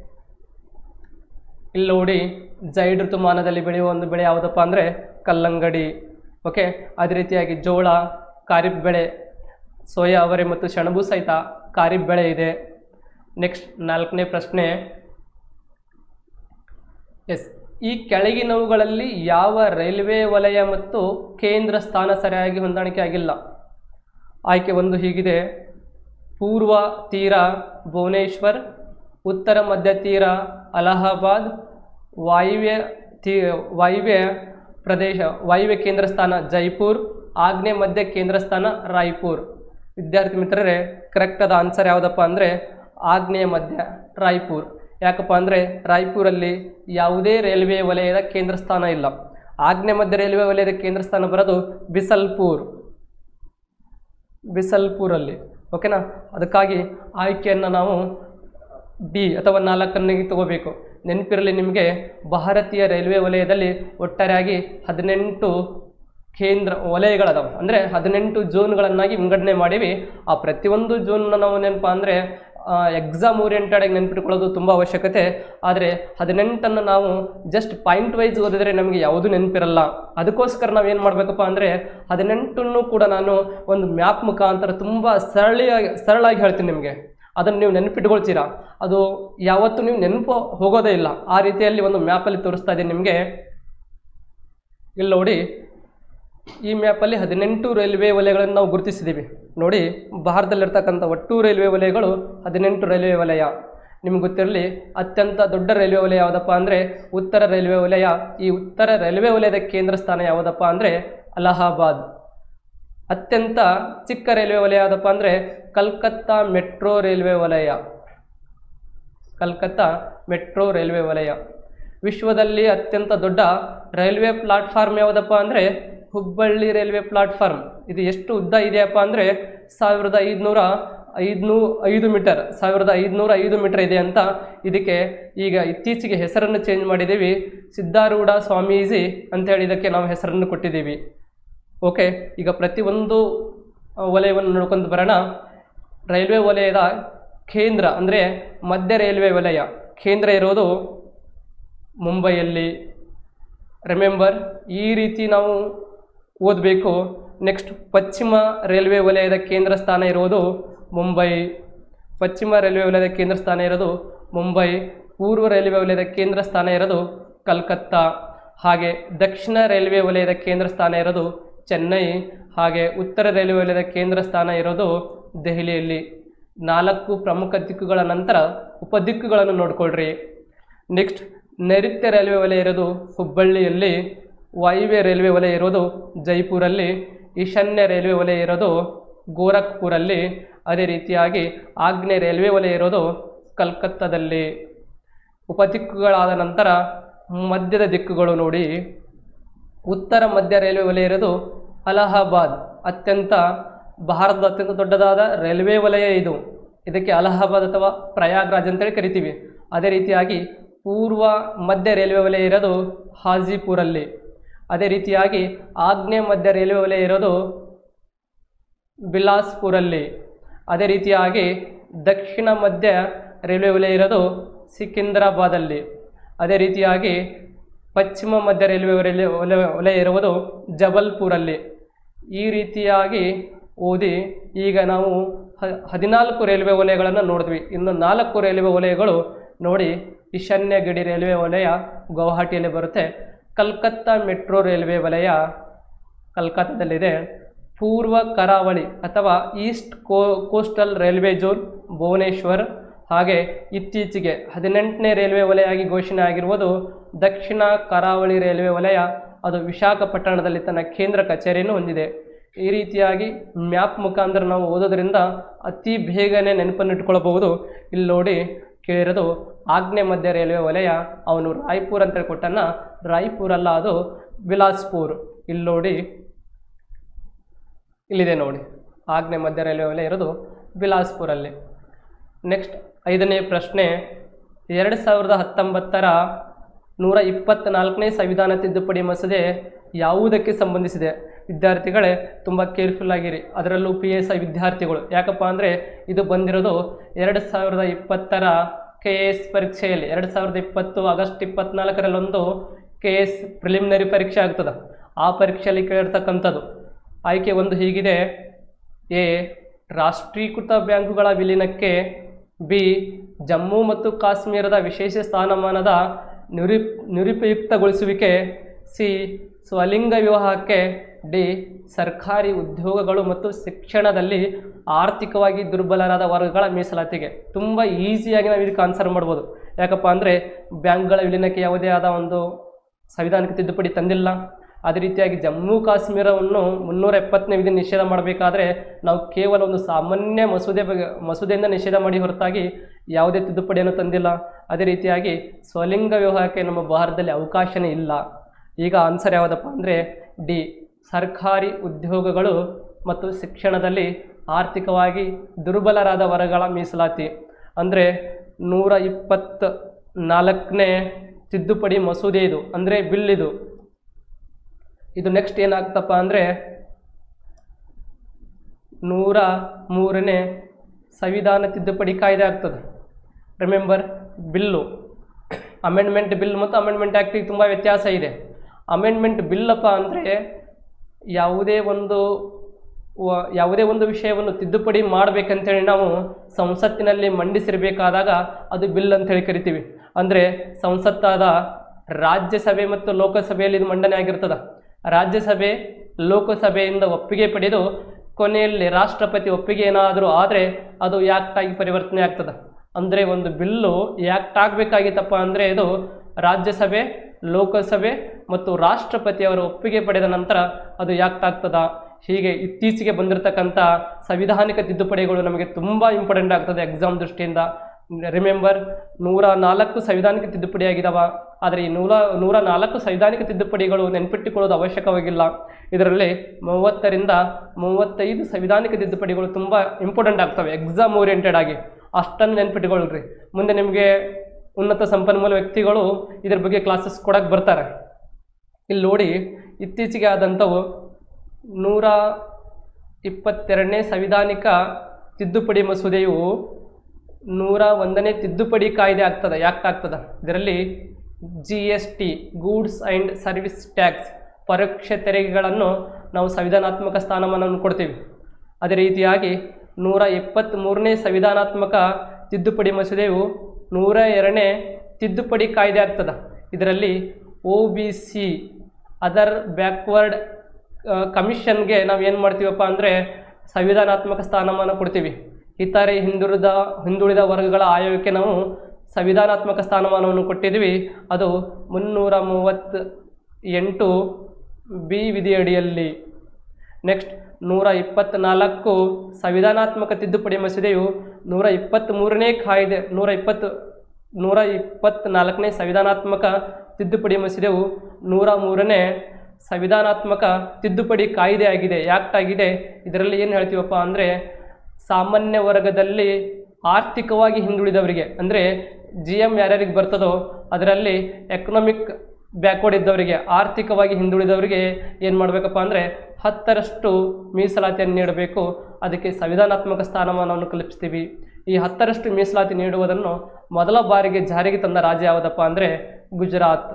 ಇಲ್ಲಿ ನೋಡಿ ಜೈಡ್ ಋತುಮಾನದಲ್ಲಿ ಬೆಳೆಯುವ ಒಂದು ಬೆಳೆ ಯಾವುದಪ್ಪ ಅಂದರೆ ಕಲ್ಲಂಗಡಿ ಓಕೆ ಅದೇ ರೀತಿಯಾಗಿ ಜೋಳ ಖಾರಿಫ್ ಬೆಳೆ ಸೋಯಾ ಅವರೆ ಮತ್ತು ಸೆಣಬು ಸಹಿತ ಖಾರಿಫ್ ಬೆಳೆ ಇದೆ ನೆಕ್ಸ್ಟ್ ನಾಲ್ಕನೇ ಪ್ರಶ್ನೆ ಎಸ್ ಈ ಕೆಳಗಿನವುಗಳಲ್ಲಿ ಯಾವ ರೈಲ್ವೆ ವಲಯ ಮತ್ತು ಕೇಂದ್ರ ಸ್ಥಾನ ಸರಿಯಾಗಿ ಹೊಂದಾಣಿಕೆ ಆಗಿಲ್ಲ ಆಯ್ಕೆ ಒಂದು ಹೀಗಿದೆ ಪೂರ್ವ ತೀರ ಭುವನೇಶ್ವರ್ ಉತ್ತರ ಮಧ್ಯ ತೀರ ಅಲಹಾಬಾದ್ ವಾಯುವ್ಯ ತೀ ವಾಯುವ್ಯ ಪ್ರದೇಶ ವಾಯುವ್ಯ ಕೇಂದ್ರ ಸ್ಥಾನ ಜೈಪುರ್ ಆಗ್ನೇಯ ಮಧ್ಯ ಕೇಂದ್ರ ಸ್ಥಾನ ರಾಯ್ಪುರ್ ವಿದ್ಯಾರ್ಥಿ ಮಿತ್ರರೇ ಕರೆಕ್ಟ್ ಆದ ಆನ್ಸರ್ ಯಾವುದಪ್ಪ ಅಂದರೆ ಆಗ್ನೇಯ ಮಧ್ಯ ರಾಯ್ಪುರ್ ಯಾಕಪ್ಪ ಅಂದರೆ ರಾಯ್ಪುರಲ್ಲಿ ಯಾವುದೇ ರೈಲ್ವೆ ವಲಯದ ಕೇಂದ್ರ ಸ್ಥಾನ ಇಲ್ಲ ಆಗ್ನೇಯ ಮಧ್ಯ ರೈಲ್ವೆ ವಲಯದ ಕೇಂದ್ರ ಸ್ಥಾನ ಬರೋದು ಬಿಸಲ್ಪುರ್ ಬಿಸಲ್ಪುರಲ್ಲಿ ಓಕೆನಾ ಅದಕ್ಕಾಗಿ ಆಯ್ಕೆಯನ್ನು ನಾವು ಡಿ ಅಥವಾ ನಾಲ್ಕನ್ನಿಗೆ ತಗೋಬೇಕು ನೆನಪಿರಲಿ ನಿಮಗೆ ಭಾರತೀಯ ರೈಲ್ವೆ ವಲಯದಲ್ಲಿ ಒಟ್ಟಾರೆಯಾಗಿ ಹದಿನೆಂಟು ಕೇಂದ್ರ ವಲಯಗಳದಾವೆ ಅಂದರೆ ಹದಿನೆಂಟು ಝೋನ್ಗಳನ್ನಾಗಿ ವಿಂಗಡಣೆ ಮಾಡೀವಿ ಆ ಪ್ರತಿಯೊಂದು ಝೋನ್ನ ನಾವು ನೆನಪ ಅಂದರೆ ಎಕ್ಸಾಮ್ ಓರಿಯೆಂಟೆಡಾಗಿ ನೆನ್ಪಿಟ್ಕೊಳ್ಳೋದು ತುಂಬ ಅವಶ್ಯಕತೆ ಆದರೆ ಹದಿನೆಂಟನ್ನು ನಾವು ಜಸ್ಟ್ ಪಾಯಿಂಟ್ ವೈಸ್ ಓದಿದರೆ ನಮಗೆ ಯಾವುದೂ ನೆನಪಿರಲ್ಲ ಅದಕ್ಕೋಸ್ಕರ ನಾವೇನು ಮಾಡಬೇಕಪ್ಪ ಅಂದರೆ ಹದಿನೆಂಟನ್ನು ಕೂಡ ನಾನು ಒಂದು ಮ್ಯಾಪ್ ಮುಖಾಂತರ ತುಂಬ ಸರಳಿಯಾಗಿ ಸರಳಾಗಿ ಹೇಳ್ತೀನಿ ನಿಮಗೆ ಅದನ್ನು ನೀವು ನೆನಪಿಟ್ಕೊಳ್ತೀರಾ ಅದು ಯಾವತ್ತೂ ನೀವು ನೆನಪು ಹೋಗೋದೇ ಇಲ್ಲ ಆ ರೀತಿಯಲ್ಲಿ ಒಂದು ಮ್ಯಾಪಲ್ಲಿ ತೋರಿಸ್ತಾ ಇದ್ದೀನಿ ನಿಮಗೆ ಇಲ್ಲಿ ನೋಡಿ ಈ ಮ್ಯಾಪಲ್ಲಿ ಹದಿನೆಂಟು ರೈಲ್ವೆ ವಲಯಗಳನ್ನು ನಾವು ಗುರುತಿಸಿದ್ದೀವಿ ನೋಡಿ ಭಾರತದಲ್ಲಿರ್ತಕ್ಕಂಥ ಒಟ್ಟು ರೈಲ್ವೆ ವಲಯಗಳು ಹದಿನೆಂಟು ರೈಲ್ವೆ ವಲಯ ನಿಮ್ಗೆ ಗೊತ್ತಿರಲಿ ಅತ್ಯಂತ ದೊಡ್ಡ ರೈಲ್ವೆ ವಲಯ ಯಾವುದಪ್ಪ ಅಂದರೆ ಉತ್ತರ ರೈಲ್ವೆ ವಲಯ ಈ ಉತ್ತರ ರೈಲ್ವೆ ವಲಯದ ಕೇಂದ್ರ ಸ್ಥಾನ ಯಾವುದಪ್ಪ ಅಂದರೆ ಅಲಹಾಬಾದ್ ಅತ್ಯಂತ ಚಿಕ್ಕ ರೈಲ್ವೆ ವಲಯ ಯಾವುದಪ್ಪ ಅಂದರೆ ಕಲ್ಕತ್ತಾ ಮೆಟ್ರೋ ರೈಲ್ವೆ ವಲಯ ಕಲ್ಕತ್ತಾ ಮೆಟ್ರೋ ರೈಲ್ವೆ ವಲಯ ವಿಶ್ವದಲ್ಲಿ ಅತ್ಯಂತ ದೊಡ್ಡ ರೈಲ್ವೆ ಪ್ಲಾಟ್ಫಾರ್ಮ್ ಯಾವುದಪ್ಪ ಅಂದರೆ ಹುಬ್ಬಳ್ಳಿ ರೈಲ್ವೆ ಪ್ಲಾಟ್ಫಾರ್ಮ್ ಇದು ಎಷ್ಟು ಉದ್ದ ಇದೆಯಪ್ಪ ಅಂದರೆ ಸಾವಿರದ ಐದುನೂರ ಐದುನೂ ಐದು ಮೀಟರ್ ಸಾವಿರದ ಐದುನೂರ ಐದು ಮೀಟರ್ ಇದೆ ಅಂತ ಇದಕ್ಕೆ ಈಗ ಇತ್ತೀಚೆಗೆ ಹೆಸರನ್ನು ಚೇಂಜ್ ಮಾಡಿದ್ದೀವಿ ಸಿದ್ಧಾರೂಢ ಸ್ವಾಮೀಜಿ ಅಂತೇಳಿ ಇದಕ್ಕೆ ನಾವು ಹೆಸರನ್ನು ಕೊಟ್ಟಿದ್ದೀವಿ ಓಕೆ ಈಗ ಪ್ರತಿಯೊಂದು ಆ, ವಲಯವನ್ನು ನೋಡ್ಕೊಂಡು ಬರೋಣ ರೈಲ್ವೆ ವಲಯದ ಕೇಂದ್ರ ಅಂದರೆ ಮಧ್ಯ ರೈಲ್ವೆ ವಲಯ ಕೇಂದ್ರ ಇರೋದು ಮುಂಬೈಯಲ್ಲಿ ರಿಮೆಂಬರ್ ಈ ರೀತಿ ನಾವು ಓದಬೇಕು ನೆಕ್ಸ್ಟ್ ಪಶ್ಚಿಮ ರೈಲ್ವೆ ವಲಯದ ಕೇಂದ್ರ ಸ್ಥಾನ ಇರುವುದು ಮುಂಬೈ ಪಶ್ಚಿಮ ರೈಲ್ವೆ ವಲಯದ ಕೇಂದ್ರ ಸ್ಥಾನ ಇರೋದು ಮುಂಬೈ ಪೂರ್ವ ರೈಲ್ವೆ ವಲಯದ ಕೇಂದ್ರ ಸ್ಥಾನ ಇರೋದು ಕಲ್ಕತ್ತಾ ಹಾಗೆ ದಕ್ಷಿಣ ರೈಲ್ವೆ ವಲಯದ ಕೇಂದ್ರ ಸ್ಥಾನ ಇರೋದು ಚೆನ್ನೈ ಹಾಗೆ ಉತ್ತರ ರೈಲ್ವೆ ವಲಯದ ಕೇಂದ್ರ ಸ್ಥಾನ ಇರೋದು ದೆಹಲಿಯಲ್ಲಿ ನಾಲ್ಕು ಪ್ರಮುಖ ದಿಕ್ಕುಗಳ ನಂತರ ಉಪದಿಕ್ಕುಗಳನ್ನು ನೋಡ್ಕೊಳ್ರಿ ನೆಕ್ಸ್ಟ್ ನೈಋತ್ಯ ರೈಲ್ವೆ ವಲಯ ಇರೋದು ಹುಬ್ಬಳ್ಳಿಯಲ್ಲಿ ವಾಯುವ್ಯ ರೈಲ್ವೆ ವಲಯ ಇರೋದು ಜೈಪುರಲ್ಲಿ ಈಶಾನ್ಯ ರೈಲ್ವೆ ವಲಯ ಇರೋದು ಗೋರಖ್ಪುರಲ್ಲಿ ಅದೇ ರೀತಿಯಾಗಿ ಆಗ್ನೇಯ ರೈಲ್ವೆ ವಲಯ ಇರೋದು ಕಲ್ಕತ್ತಾದಲ್ಲಿ ಉಪದಿಕ್ಕುಗಳಾದ ನಂತರ ಮಧ್ಯದ ದಿಕ್ಕುಗಳು ನೋಡಿ ಉತ್ತರ ಮಧ್ಯ ರೈಲ್ವೆ ವಲಯ ಇರೋದು ಅಲಹಾಬಾದ್ ಅತ್ಯಂತ ಭಾರತದ ಅತ್ಯಂತ ದೊಡ್ಡದಾದ ರೈಲ್ವೆ ವಲಯ ಇದು ಇದಕ್ಕೆ ಅಲಹಾಬಾದ್ ಅಥವಾ ಪ್ರಯಾಗ್ರಾಜ್ ಅಂತೇಳಿ ಕರಿತೀವಿ ಅದೇ ರೀತಿಯಾಗಿ ಪೂರ್ವ ಮಧ್ಯ ರೈಲ್ವೆ ವಲಯ ಇರೋದು ಹಾಜಿಪುರಲ್ಲಿ ಅದೇ ರೀತಿಯಾಗಿ ಆಗ್ನೇಯ ಮಧ್ಯ ರೈಲ್ವೆ ವಲಯ ಇರೋದು ಬಿಲಾಸ್ಪುರಲ್ಲಿ ಅದೇ ರೀತಿಯಾಗಿ ದಕ್ಷಿಣ ಮಧ್ಯ ರೈಲ್ವೆ ವಲಯ ಇರೋದು ಸಿಕಿಂದ್ರಾಬಾದಲ್ಲಿ ಅದೇ ರೀತಿಯಾಗಿ ಪಶ್ಚಿಮ ಮಧ್ಯ ರೈಲ್ವೆ ವಲಯ ವಲಯ ವಲಯ ಇರುವುದು ಜಬಲ್ಪುರಲ್ಲಿ ಈ ರೀತಿಯಾಗಿ ಓದಿ ಈಗ ನಾವು ಹ- ಹದಿನಾಲ್ಕು ರೈಲ್ವೆ ವಲಯಗಳನ್ನು ನೋಡಿದ್ವಿ ಇನ್ನು ನಾಲ್ಕು ರೈಲ್ವೆ ವಲಯಗಳು ನೋಡಿ ಈಶಾನ್ಯ ಗಡಿ ರೈಲ್ವೆ ವಲಯ ಗುವಾಹಟಿಯಲ್ಲಿ ಬರುತ್ತೆ ಕಲ್ಕತ್ತಾ ಮೆಟ್ರೋ ರೈಲ್ವೆ ವಲಯ ಕಲ್ಕತ್ತಾದಲ್ಲಿದೆ ಪೂರ್ವ ಕರಾವಳಿ ಅಥವಾ east co coastal railway zone Bhubaneswar ಹಾಗೆ ಇತ್ತೀಚೆಗೆ ಹದಿನೆಂಟನೇ ರೈಲ್ವೆ ವಲಯ ಆಗಿ ಘೋಷಣೆ ಆಗಿರುವುದು ದಕ್ಷಿಣ ಕರಾವಳಿ ರೈಲ್ವೆ ವಲಯ ಅದು ವಿಶಾಖಪಟ್ಟಣದಲ್ಲಿ ತನ್ನ ಕೇಂದ್ರ ಕಚೇರಿಯನ್ನು ಹೊಂದಿದೆ ಈ ರೀತಿಯಾಗಿ ಮ್ಯಾಪ್ ಮುಖಾಂತರ ನಾವು ಓದೋದ್ರಿಂದ ಅತಿ ಬೇಗನೆ ನೆನಪನ್ನು ಇಟ್ಕೊಳ್ಬಹುದು ಇಲ್ಲಿ ನೋಡಿ ಕೇಳಿರೋದು ಆಗ್ನೇಯ ಮಧ್ಯ ರೈಲ್ವೆ ವಲಯ ಅವನು ರಾಯ್ಪುರ್ ಅಂತೇಳಿ ಕೊಟ್ಟನ್ನ ರಾಯ್ಪುರ್ ಅಲ್ಲ ಅದು ಬಿಲಾಸ್ಪುರ್ ಇಲ್ಲಿ ನೋಡಿ ಇಲ್ಲಿದೆ ನೋಡಿ ಆಗ್ನೇಯ ಮಧ್ಯ ರೈಲ್ವೆ ವಲಯ ಇರೋದು ಬಿಲಾಸ್ಪುರಲ್ಲಿ ನೆಕ್ಸ್ಟ್ ಐದನೇ ಪ್ರಶ್ನೆ ಎರಡು ಸಾವಿರದ ಹತ್ತೊಂಬತ್ತರ ನೂರ ಇಪ್ಪತ್ತ್ನಾಲ್ಕನೇ ಸಂವಿಧಾನ ತಿದ್ದುಪಡಿ ಮಸೂದೆ ಯಾವುದಕ್ಕೆ ಸಂಬಂಧಿಸಿದೆ ವಿದ್ಯಾರ್ಥಿಗಳೇ ತುಂಬ ಕೇರ್ಫುಲ್ ಆಗಿರಿ ಅದರಲ್ಲೂ ಪಿ ಎಸ್ ಐ ವಿದ್ಯಾರ್ಥಿಗಳು ಯಾಕಪ್ಪ ಅಂದರೆ ಇದು ಬಂದಿರೋದು ಎರಡು ಸಾವಿರದ ಇಪ್ಪತ್ತರ ಕೆ ಎಸ್ ಪರೀಕ್ಷೆಯಲ್ಲಿ ಎರಡು ಸಾವಿರದ ಇಪ್ಪತ್ತು ಆಗಸ್ಟ್ ಇಪ್ಪತ್ನಾಲ್ಕರಲ್ಲೊಂದು ಕೆ ಎಸ್ ಪ್ರಿಲಿಮಿನರಿ ಪರೀಕ್ಷೆ ಆಗ್ತದೆ ಆ ಪರೀಕ್ಷೆಯಲ್ಲಿ ಕೇಳಿರ್ತಕ್ಕಂಥದ್ದು ಆಯ್ಕೆ ಒಂದು ಹೀಗಿದೆ ಎ ರಾಷ್ಟ್ರೀಕೃತ ಬ್ಯಾಂಕುಗಳ ವಿಲೀನಕ್ಕೆ ಬಿ ಜಮ್ಮು ಮತ್ತು ಕಾಶ್ಮೀರದ ವಿಶೇಷ ಸ್ಥಾನಮಾನದ ನಿರು ನಿರುಪಯುಕ್ತಗೊಳಿಸುವಿಕೆ ಸಿ ಸ್ವಲಿಂಗ ವಿವಾಹಕ್ಕೆ ಡಿ ಸರ್ಕಾರಿ ಉದ್ಯೋಗಗಳು ಮತ್ತು ಶಿಕ್ಷಣದಲ್ಲಿ ಆರ್ಥಿಕವಾಗಿ ದುರ್ಬಲರಾದ ವರ್ಗಗಳ ಮೀಸಲಾತಿಗೆ ತುಂಬ ಈಸಿಯಾಗಿ ನಾವು ಇದಕ್ಕೆ ಆನ್ಸರ್ ಮಾಡ್ಬೋದು ಯಾಕಪ್ಪ ಅಂದರೆ ಬ್ಯಾಂಕ್ಗಳ ವಿಲೀನಕ್ಕೆ ಯಾವುದೇ ಆದ ಒಂದು ಸಂವಿಧಾನಕ್ಕೆ ತಿದ್ದುಪಡಿ ತಂದಿಲ್ಲ ಅದೇ ರೀತಿಯಾಗಿ ಜಮ್ಮು ಕಾಶ್ಮೀರವನ್ನು ಮುನ್ನೂರ ಎಪ್ಪತ್ತನೇ ವಿಧಿ ನಿಷೇಧ ಮಾಡಬೇಕಾದ್ರೆ ನಾವು ಕೇವಲ ಒಂದು ಸಾಮಾನ್ಯ ಮಸೂದೆ ಬಗ್ಗೆ ಮಸೂದೆಯಿಂದ ನಿಷೇಧ ಮಾಡಿ ಹೊರತಾಗಿ ಯಾವುದೇ ತಿದ್ದುಪಡಿಯನ್ನು ತಂದಿಲ್ಲ ಅದೇ ರೀತಿಯಾಗಿ ಸ್ವಲಿಂಗ ವಿವಾಹಕ್ಕೆ ನಮ್ಮ ಭಾರತದಲ್ಲಿ ಅವಕಾಶನೇ ಇಲ್ಲ ಈಗ ಆನ್ಸರ್ ಯಾವುದಪ್ಪ ಅಂದರೆ ಡಿ ಸರ್ಕಾರಿ ಉದ್ಯೋಗಗಳು ಮತ್ತು ಶಿಕ್ಷಣದಲ್ಲಿ ಆರ್ಥಿಕವಾಗಿ ದುರ್ಬಲರಾದ ವರ್ಗಗಳ ಮೀಸಲಾತಿ ಅಂದರೆ ನೂರ ಇಪ್ಪತ್ತ ನಾಲ್ಕನೇ ತಿದ್ದುಪಡಿ ಮಸೂದೆ ಇದು ಅಂದರೆ ಬಿಲ್ ಇದು ಇದು ನೆಕ್ಸ್ಟ್ ಏನಾಗ್ತಪ್ಪ ಅಂದರೆ ನೂರ ಮೂರನೇ ಸಂವಿಧಾನ ತಿದ್ದುಪಡಿ ಕಾಯ್ದೆ ಆಗ್ತದೆ ರಿಮೆಂಬರ್ ಬಿಲ್ಲು ಅಮೆಂಡ್ಮೆಂಟ್ ಬಿಲ್ ಮತ್ತು ಅಮೆಂಡ್ಮೆಂಟ್ ಆ್ಯಕ್ಟಿಗೆ ತುಂಬ ವ್ಯತ್ಯಾಸ ಇದೆ ಅಮೆಂಡ್ಮೆಂಟ್ ಬಿಲ್ಲಪ್ಪ ಅಂದರೆ ಯಾವುದೇ ಒಂದು ವ- ಯಾವುದೇ ಒಂದು ವಿಷಯವನ್ನು ತಿದ್ದುಪಡಿ ಮಾಡಬೇಕಂತೇಳಿ ನಾವು ಸಂಸತ್ತಿನಲ್ಲಿ ಮಂಡಿಸಿರಬೇಕಾದಾಗ ಅದು ಬಿಲ್ ಅಂತೇಳಿ ಕರಿತೀವಿ ಅಂದರೆ ಸಂಸತ್ತಾದ ರಾಜ್ಯಸಭೆ ಮತ್ತು ಲೋಕಸಭೆಯಲ್ಲಿ ಇದು ಮಂಡನೆ ಆಗಿರ್ತದೆ ರಾಜ್ಯಸಭೆ ಲೋಕಸಭೆಯಿಂದ ಒಪ್ಪಿಗೆ ಪಡೆದು ಕೊನೆಯಲ್ಲಿ ರಾಷ್ಟ್ರಪತಿ ಒಪ್ಪಿಗೆ ಏನಾದರೂ ಆದರೆ ಅದು ಯಾಕ್ಟ್ ಆಗಿ ಪರಿವರ್ತನೆ ಆಗ್ತದೆ ಅಂದರೆ ಒಂದು ಬಿಲ್ಲು ಯಾಕ್ಟ್ ಆಗಬೇಕಾಗಿತ್ತಪ್ಪ ಅಂದರೆ ಇದು ರಾಜ್ಯಸಭೆ ಲೋಕಸಭೆ ಮತ್ತು ರಾಷ್ಟ್ರಪತಿಯವರ ಒಪ್ಪಿಗೆ ಪಡೆದ ನಂತರ ಅದು ಯಾಕ್ಟ್ ಆಗ್ತದ ಹೀಗೆ ಇತ್ತೀಚೆಗೆ ಬಂದಿರತಕ್ಕಂಥ ಸಂವಿಧಾನಿಕ ತಿದ್ದುಪಡಿಗಳು ನಮಗೆ ತುಂಬ ಇಂಪಾರ್ಟೆಂಟ್ ಆಗ್ತದೆ ಎಕ್ಸಾಮ್ ದೃಷ್ಟಿಯಿಂದ ರಿಮೆಂಬರ್ ನೂರ ನಾಲ್ಕು ಸಂವಿಧಾನಿಕ ತಿದ್ದುಪಡಿ ಆಗಿದಾವ ಆದರೆ ಈ ನೂರ ನೂರ ನಾಲ್ಕು ಸಂವಿಧಾನಿಕ ತಿದ್ದುಪಡಿಗಳು ನೆನಪಿಟ್ಟುಕೊಳ್ಳೋದು ಅವಶ್ಯಕವಾಗಿಲ್ಲ ಇದರಲ್ಲಿ ಮೂವತ್ತರಿಂದ ಮೂವತ್ತೈದು ಸಂವಿಧಾನಿಕ ತಿದ್ದುಪಡಿಗಳು ತುಂಬ ಇಂಪಾರ್ಟೆಂಟ್ ಆಗ್ತವೆ ಎಕ್ಸಾಮ್ ಓರಿಯೆಂಟೆಡ್ ಆಗಿ ಅಷ್ಟನ್ನು ನೆನ್ಪಿಟ್ಕೊಳ್ರಿ ಮುಂದೆ ನಿಮಗೆ ಉನ್ನತ ಸಂಪನ್ಮೂಲ ವ್ಯಕ್ತಿಗಳು ಇದ್ರ ಬಗ್ಗೆ ಕ್ಲಾಸಸ್ ಕೊಡಕ್ಕೆ ಬರ್ತಾರೆ ಇಲ್ಲಿ ನೋಡಿ ಇತ್ತೀಚೆಗೆ ಆದಂಥವು ನೂರ ಇಪ್ಪತ್ತೆರಡನೇ ಸಂವಿಧಾನಿಕ ತಿದ್ದುಪಡಿ ಮಸೂದೆಯು ನೂರ ಒಂದನೇ ತಿದ್ದುಪಡಿ ಕಾಯ್ದೆ ಆಗ್ತದೆ ಯಾಕೆ ಆಗ್ತದೆ ಇದರಲ್ಲಿ G S T goods and service tax ಪರೋಕ್ಷ ತೆರಿಗೆಗಳನ್ನು ನಾವು ಸಂವಿಧಾನಾತ್ಮಕ ಸ್ಥಾನಮಾನವನ್ನು ಕೊಡ್ತೀವಿ ಅದೇ ರೀತಿಯಾಗಿ ನೂರ ಇಪ್ಪತ್ತ್ಮೂರನೇ ಸಂವಿಧಾನಾತ್ಮಕ ತಿದ್ದುಪಡಿ ಮಸೂದೆಯು ನೂರ ಎರಡನೇ ತಿದ್ದುಪಡಿ ಕಾಯ್ದೆ ಆಗ್ತದೆ ಇದರಲ್ಲಿ O B C other backward ಕಮಿಷನ್ಗೆ ನಾವು ಏನು ಮಾಡ್ತೀವಪ್ಪ ಅಂದರೆ ಸಂವಿಧಾನಾತ್ಮಕ ಸ್ಥಾನಮಾನ ಕೊಡ್ತೀವಿ ಇತರೆ ಹಿಂದುಳಿದ ಹಿಂದುಳಿದ ವರ್ಗಗಳ ಆಯೋಗಕ್ಕೆ ನಾವು ಸಂವಿಧಾನಾತ್ಮಕ ಸ್ಥಾನಮಾನವನ್ನು ಕೊಟ್ಟಿದ್ವಿ ಅದು ಮುನ್ನೂರ ಮೂವತ್ತ ಎಂಟು ಬಿ ವಿಧಿಯಡಿಯಲ್ಲಿ ನೆಕ್ಸ್ಟ್ ನೂರ ಇಪ್ಪತ್ತ್ನಾಲ್ಕು ಸಂವಿಧಾನಾತ್ಮಕ ತಿದ್ದುಪಡಿ ಮಸೂದೆಯು ನೂರ ಇಪ್ಪತ್ತ್ಮೂರನೇ ಕಾಯ್ದೆ ನೂರ ಇಪ್ಪತ್ತು ನೂರ ಇಪ್ಪತ್ತ್ನಾಲ್ಕನೇ ಸಂವಿಧಾನಾತ್ಮಕ ತಿದ್ದುಪಡಿ ಮಸೂದೆಯು ನೂರ ಮೂರನೇ ಸಂವಿಧಾನಾತ್ಮಕ ತಿದ್ದುಪಡಿ ಕಾಯ್ದೆ ಆಗಿದೆ ಯಾಕ್ಟ್ ಆಗಿದೆ ಇದರಲ್ಲಿ ಏನು ಹೇಳ್ತೀವಪ್ಪ ಅಂದರೆ ಸಾಮಾನ್ಯ ವರ್ಗದಲ್ಲಿ ಆರ್ಥಿಕವಾಗಿ ಹಿಂದುಳಿದವರಿಗೆ ಅಂದರೆ ಜಿ ಎಮ್ ಯಾರ್ಯಾರಿಗೆ ಬರ್ತದೋ ಅದರಲ್ಲಿ ಎಕನಾಮಿಕ್ ಬ್ಯಾಕ್ವರ್ಡ್ ಇದ್ದವರಿಗೆ ಆರ್ಥಿಕವಾಗಿ ಹಿಂದುಳಿದವರಿಗೆ ಏನು ಮಾಡಬೇಕಪ್ಪ ಅಂದರೆ ಹತ್ತರಷ್ಟು ಮೀಸಲಾತಿಯನ್ನು ನೀಡಬೇಕು ಅದಕ್ಕೆ ಸಂವಿಧಾನಾತ್ಮಕ ಸ್ಥಾನಮಾನವನ್ನು ಕಲ್ಪಿಸ್ತೀವಿ ಈ ಹತ್ತರಷ್ಟು ಮೀಸಲಾತಿ ನೀಡುವುದನ್ನು ಮೊದಲ ಬಾರಿಗೆ ಜಾರಿಗೆ ತಂದ ರಾಜ್ಯ ಯಾವುದಪ್ಪ ಅಂದರೆ ಗುಜರಾತ್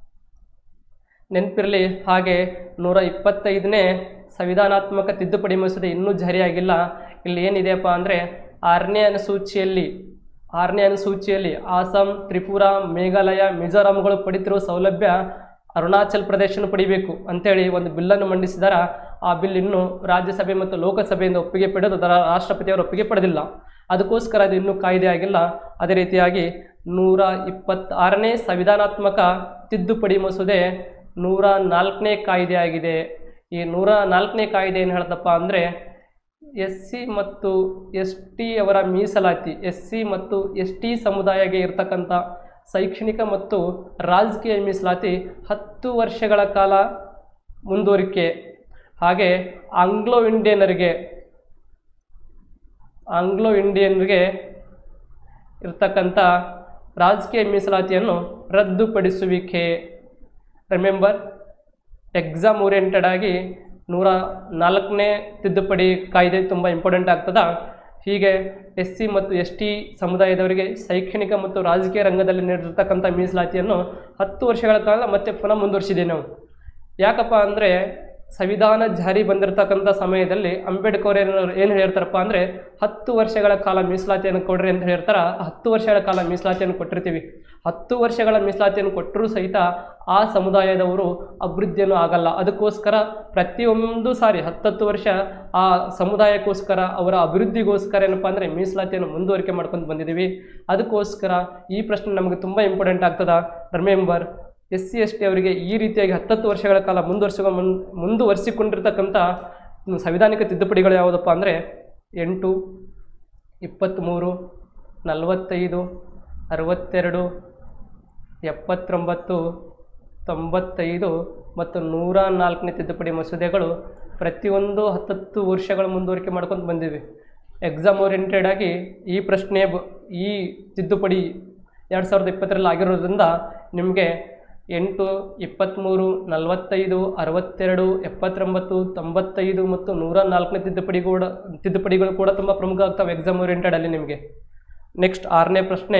ನೆನಪಿರಲಿ ಹಾಗೆ ನೂರ ಇಪ್ಪತ್ತೈದನೇ ಸಂವಿಧಾನಾತ್ಮಕ ತಿದ್ದುಪಡಿ ಮಸೂದೆ ಇನ್ನೂ ಜಾರಿಯಾಗಿಲ್ಲ ಇಲ್ಲಿ ಏನಿದೆಯಪ್ಪ ಅಂದರೆ ಆರನೇ ಅನುಸೂಚಿಯಲ್ಲಿ ಆರನೇ ಅನುಸೂಚಿಯಲ್ಲಿ ಆಸಾಂ ತ್ರಿಪುರಾ ಮೇಘಾಲಯ ಮಿಜೋರಾಂಗಳು ಪಡಿತಿರುವ ಸೌಲಭ್ಯ ಅರುಣಾಚಲ್ ಪ್ರದೇಶನು ಪಡಿಬೇಕು ಅಂತೇಳಿ ಒಂದು ಬಿಲ್ಲನ್ನು ಮಂಡಿಸಿದಾರ ಆ ಬಿಲ್ ಇನ್ನೂ ರಾಜ್ಯಸಭೆ ಮತ್ತು ಲೋಕಸಭೆಯಿಂದ ಒಪ್ಪಿಗೆ ಪಡೆದು ಅದರ ರಾಷ್ಟ್ರಪತಿಯವರು ಒಪ್ಪಿಗೆ ಪಡೆದಿಲ್ಲ ಅದಕ್ಕೋಸ್ಕರ ಅದು ಇನ್ನೂ ಕಾಯ್ದೆ ಆಗಿಲ್ಲ ಅದೇ ರೀತಿಯಾಗಿ ನೂರ ಇಪ್ಪತ್ತಾರನೇ ಸಂವಿಧಾನಾತ್ಮಕ ತಿದ್ದುಪಡಿ ಮಸೂದೆ ನೂರ ನಾಲ್ಕನೇ ಕಾಯ್ದೆ ಆಗಿದೆ ಈ ನೂರ ನಾಲ್ಕನೇ ಕಾಯ್ದೆ ಏನು ಹೇಳ್ತಪ್ಪ ಅಂದರೆ ಎಸ್ ಸಿ ಮತ್ತು ಎಸ್ ಟಿ ಅವರ ಮೀಸಲಾತಿ ಎಸ್ ಸಿ ಮತ್ತು ಎಸ್ ಟಿ ಸಮುದಾಯಕ್ಕೆ ಇರತಕ್ಕಂಥ ಶೈಕ್ಷಣಿಕ ಮತ್ತು ರಾಜಕೀಯ ಮೀಸಲಾತಿ ಹತ್ತು ವರ್ಷಗಳ ಕಾಲ ಮುಂದುವರಿಕೆ ಹಾಗೆ ಆಂಗ್ಲೋ ಇಂಡಿಯನರಿಗೆ ಆಂಗ್ಲೋ ಇಂಡಿಯನ್ರಿಗೆ ಇರ್ತಕ್ಕಂಥ ರಾಜಕೀಯ ಮೀಸಲಾತಿಯನ್ನು ರದ್ದುಪಡಿಸುವಿಕೆ ರಿಮೆಂಬರ್ ಎಕ್ಸಾಮ್ ಓರಿಯೆಂಟೆಡ್ ಆಗಿ ನೂರ ನಾಲ್ಕನೇ ತಿದ್ದುಪಡಿ ಕಾಯ್ದೆ ತುಂಬ ಇಂಪಾರ್ಟೆಂಟ್ ಆಗ್ತದ ಹೀಗೆ ಎಸ್ ಸಿ ಮತ್ತು ಎಸ್ ಟಿ ಸಮುದಾಯದವರಿಗೆ ಶೈಕ್ಷಣಿಕ ಮತ್ತು ರಾಜಕೀಯ ರಂಗದಲ್ಲಿ ನೀಡಿರ್ತಕ್ಕಂಥ ಮೀಸಲಾತಿಯನ್ನು ಹತ್ತು ವರ್ಷಗಳ ಕಾಲ ಮತ್ತೆ ಪುನಃ ಮುಂದುವರಿಸಿದೆ ನಾವು ಯಾಕಪ್ಪ ಅಂದರೆ ಸಂವಿಧಾನ ಜಾರಿ ಬಂದಿರತಕ್ಕಂಥ ಸಮಯದಲ್ಲಿ ಅಂಬೇಡ್ಕರ್ ಏನು ಏನು ಹೇಳ್ತಾರಪ್ಪ ಅಂದರೆ ಹತ್ತು ವರ್ಷಗಳ ಕಾಲ ಮೀಸಲಾತಿಯನ್ನು ಕೊಡ್ರಿ ಅಂತ ಹೇಳ್ತಾರ ಹತ್ತು ವರ್ಷಗಳ ಕಾಲ ಮೀಸಲಾತಿಯನ್ನು ಕೊಟ್ಟಿರ್ತೀವಿ ಹತ್ತು ವರ್ಷಗಳ ಮೀಸಲಾತಿಯನ್ನು ಕೊಟ್ಟರೂ ಸಹಿತ ಆ ಸಮುದಾಯದವರು ಅಭಿವೃದ್ಧಿಯನ್ನು ಆಗಲ್ಲ ಅದಕ್ಕೋಸ್ಕರ ಪ್ರತಿಯೊಂದು ಸಾರಿ ಹತ್ತತ್ತು ವರ್ಷ ಆ ಸಮುದಾಯಕ್ಕೋಸ್ಕರ ಅವರ ಅಭಿವೃದ್ಧಿಗೋಸ್ಕರ ಏನಪ್ಪ ಅಂದರೆ ಮೀಸಲಾತಿಯನ್ನು ಮುಂದುವರಿಕೆ ಮಾಡ್ಕೊಂಡು ಬಂದಿದ್ದೀವಿ ಅದಕ್ಕೋಸ್ಕರ ಈ ಪ್ರಶ್ನೆ ನಮಗೆ ತುಂಬ ಇಂಪಾರ್ಟೆಂಟ್ ಆಗ್ತದ remember S C S T ಅವರಿಗೆ ಈ ರೀತಿಯಾಗಿ ಹತ್ತತ್ತು ವರ್ಷಗಳ ಕಾಲ ಮುಂದುವರ್ಸಿಕೊ ಮುನ್ ಮುಂದುವರಿಸಿಕೊಂಡಿರ್ತಕ್ಕಂಥ ಸಂವಿಧಾನಿಕ ತಿದ್ದುಪಡಿಗಳು ಯಾವುದಪ್ಪ ಅಂದರೆ ಎಂಟು ಇಪ್ಪತ್ತ್ಮೂರು ನಲವತ್ತೈದು ಅರವತ್ತೆರಡು ಎಪ್ಪತ್ತೊಂಬತ್ತು ತೊಂಬತ್ತೈದು ಮತ್ತು ನೂರ ನಾಲ್ಕನೇ ತಿದ್ದುಪಡಿ ಮಸೂದೆಗಳು ಪ್ರತಿಯೊಂದು ಹತ್ತತ್ತು ವರ್ಷಗಳ ಮುಂದುವರಿಕೆ ಮಾಡ್ಕೊಂಡು ಬಂದಿವೆ ಎಕ್ಸಾಮ್ ಓರಿಯೆಂಟೆಡ್ ಆಗಿ ಈ ಪ್ರಶ್ನೆ ಬ ಈ ತಿದ್ದುಪಡಿ ಎರಡು ಸಾವಿರದ ಇಪ್ಪತ್ತರಲ್ಲಿ ಆಗಿರೋದ್ರಿಂದ ನಿಮಗೆ ಎಂಟು ಇಪ್ಪತ್ತ್ಮೂರು ನಲವತ್ತೈದು ಅರವತ್ತೆರಡು ಎಪ್ಪತ್ತೊಂಬತ್ತು ತೊಂಬತ್ತೈದು ಮತ್ತು ನೂರ ನಾಲ್ಕನೇ ತಿದ್ದುಪಡಿ ಕೂಡ ತಿದ್ದುಪಡಿಗಳು ಕೂಡ ತುಂಬ ಪ್ರಮುಖ ಆಗ್ತವೆ ಎಕ್ಸಾಮ್ ಓರಿಯೆಂಟೆಡಲ್ಲಿ ನಿಮಗೆ ನೆಕ್ಸ್ಟ್ ಆರನೇ ಪ್ರಶ್ನೆ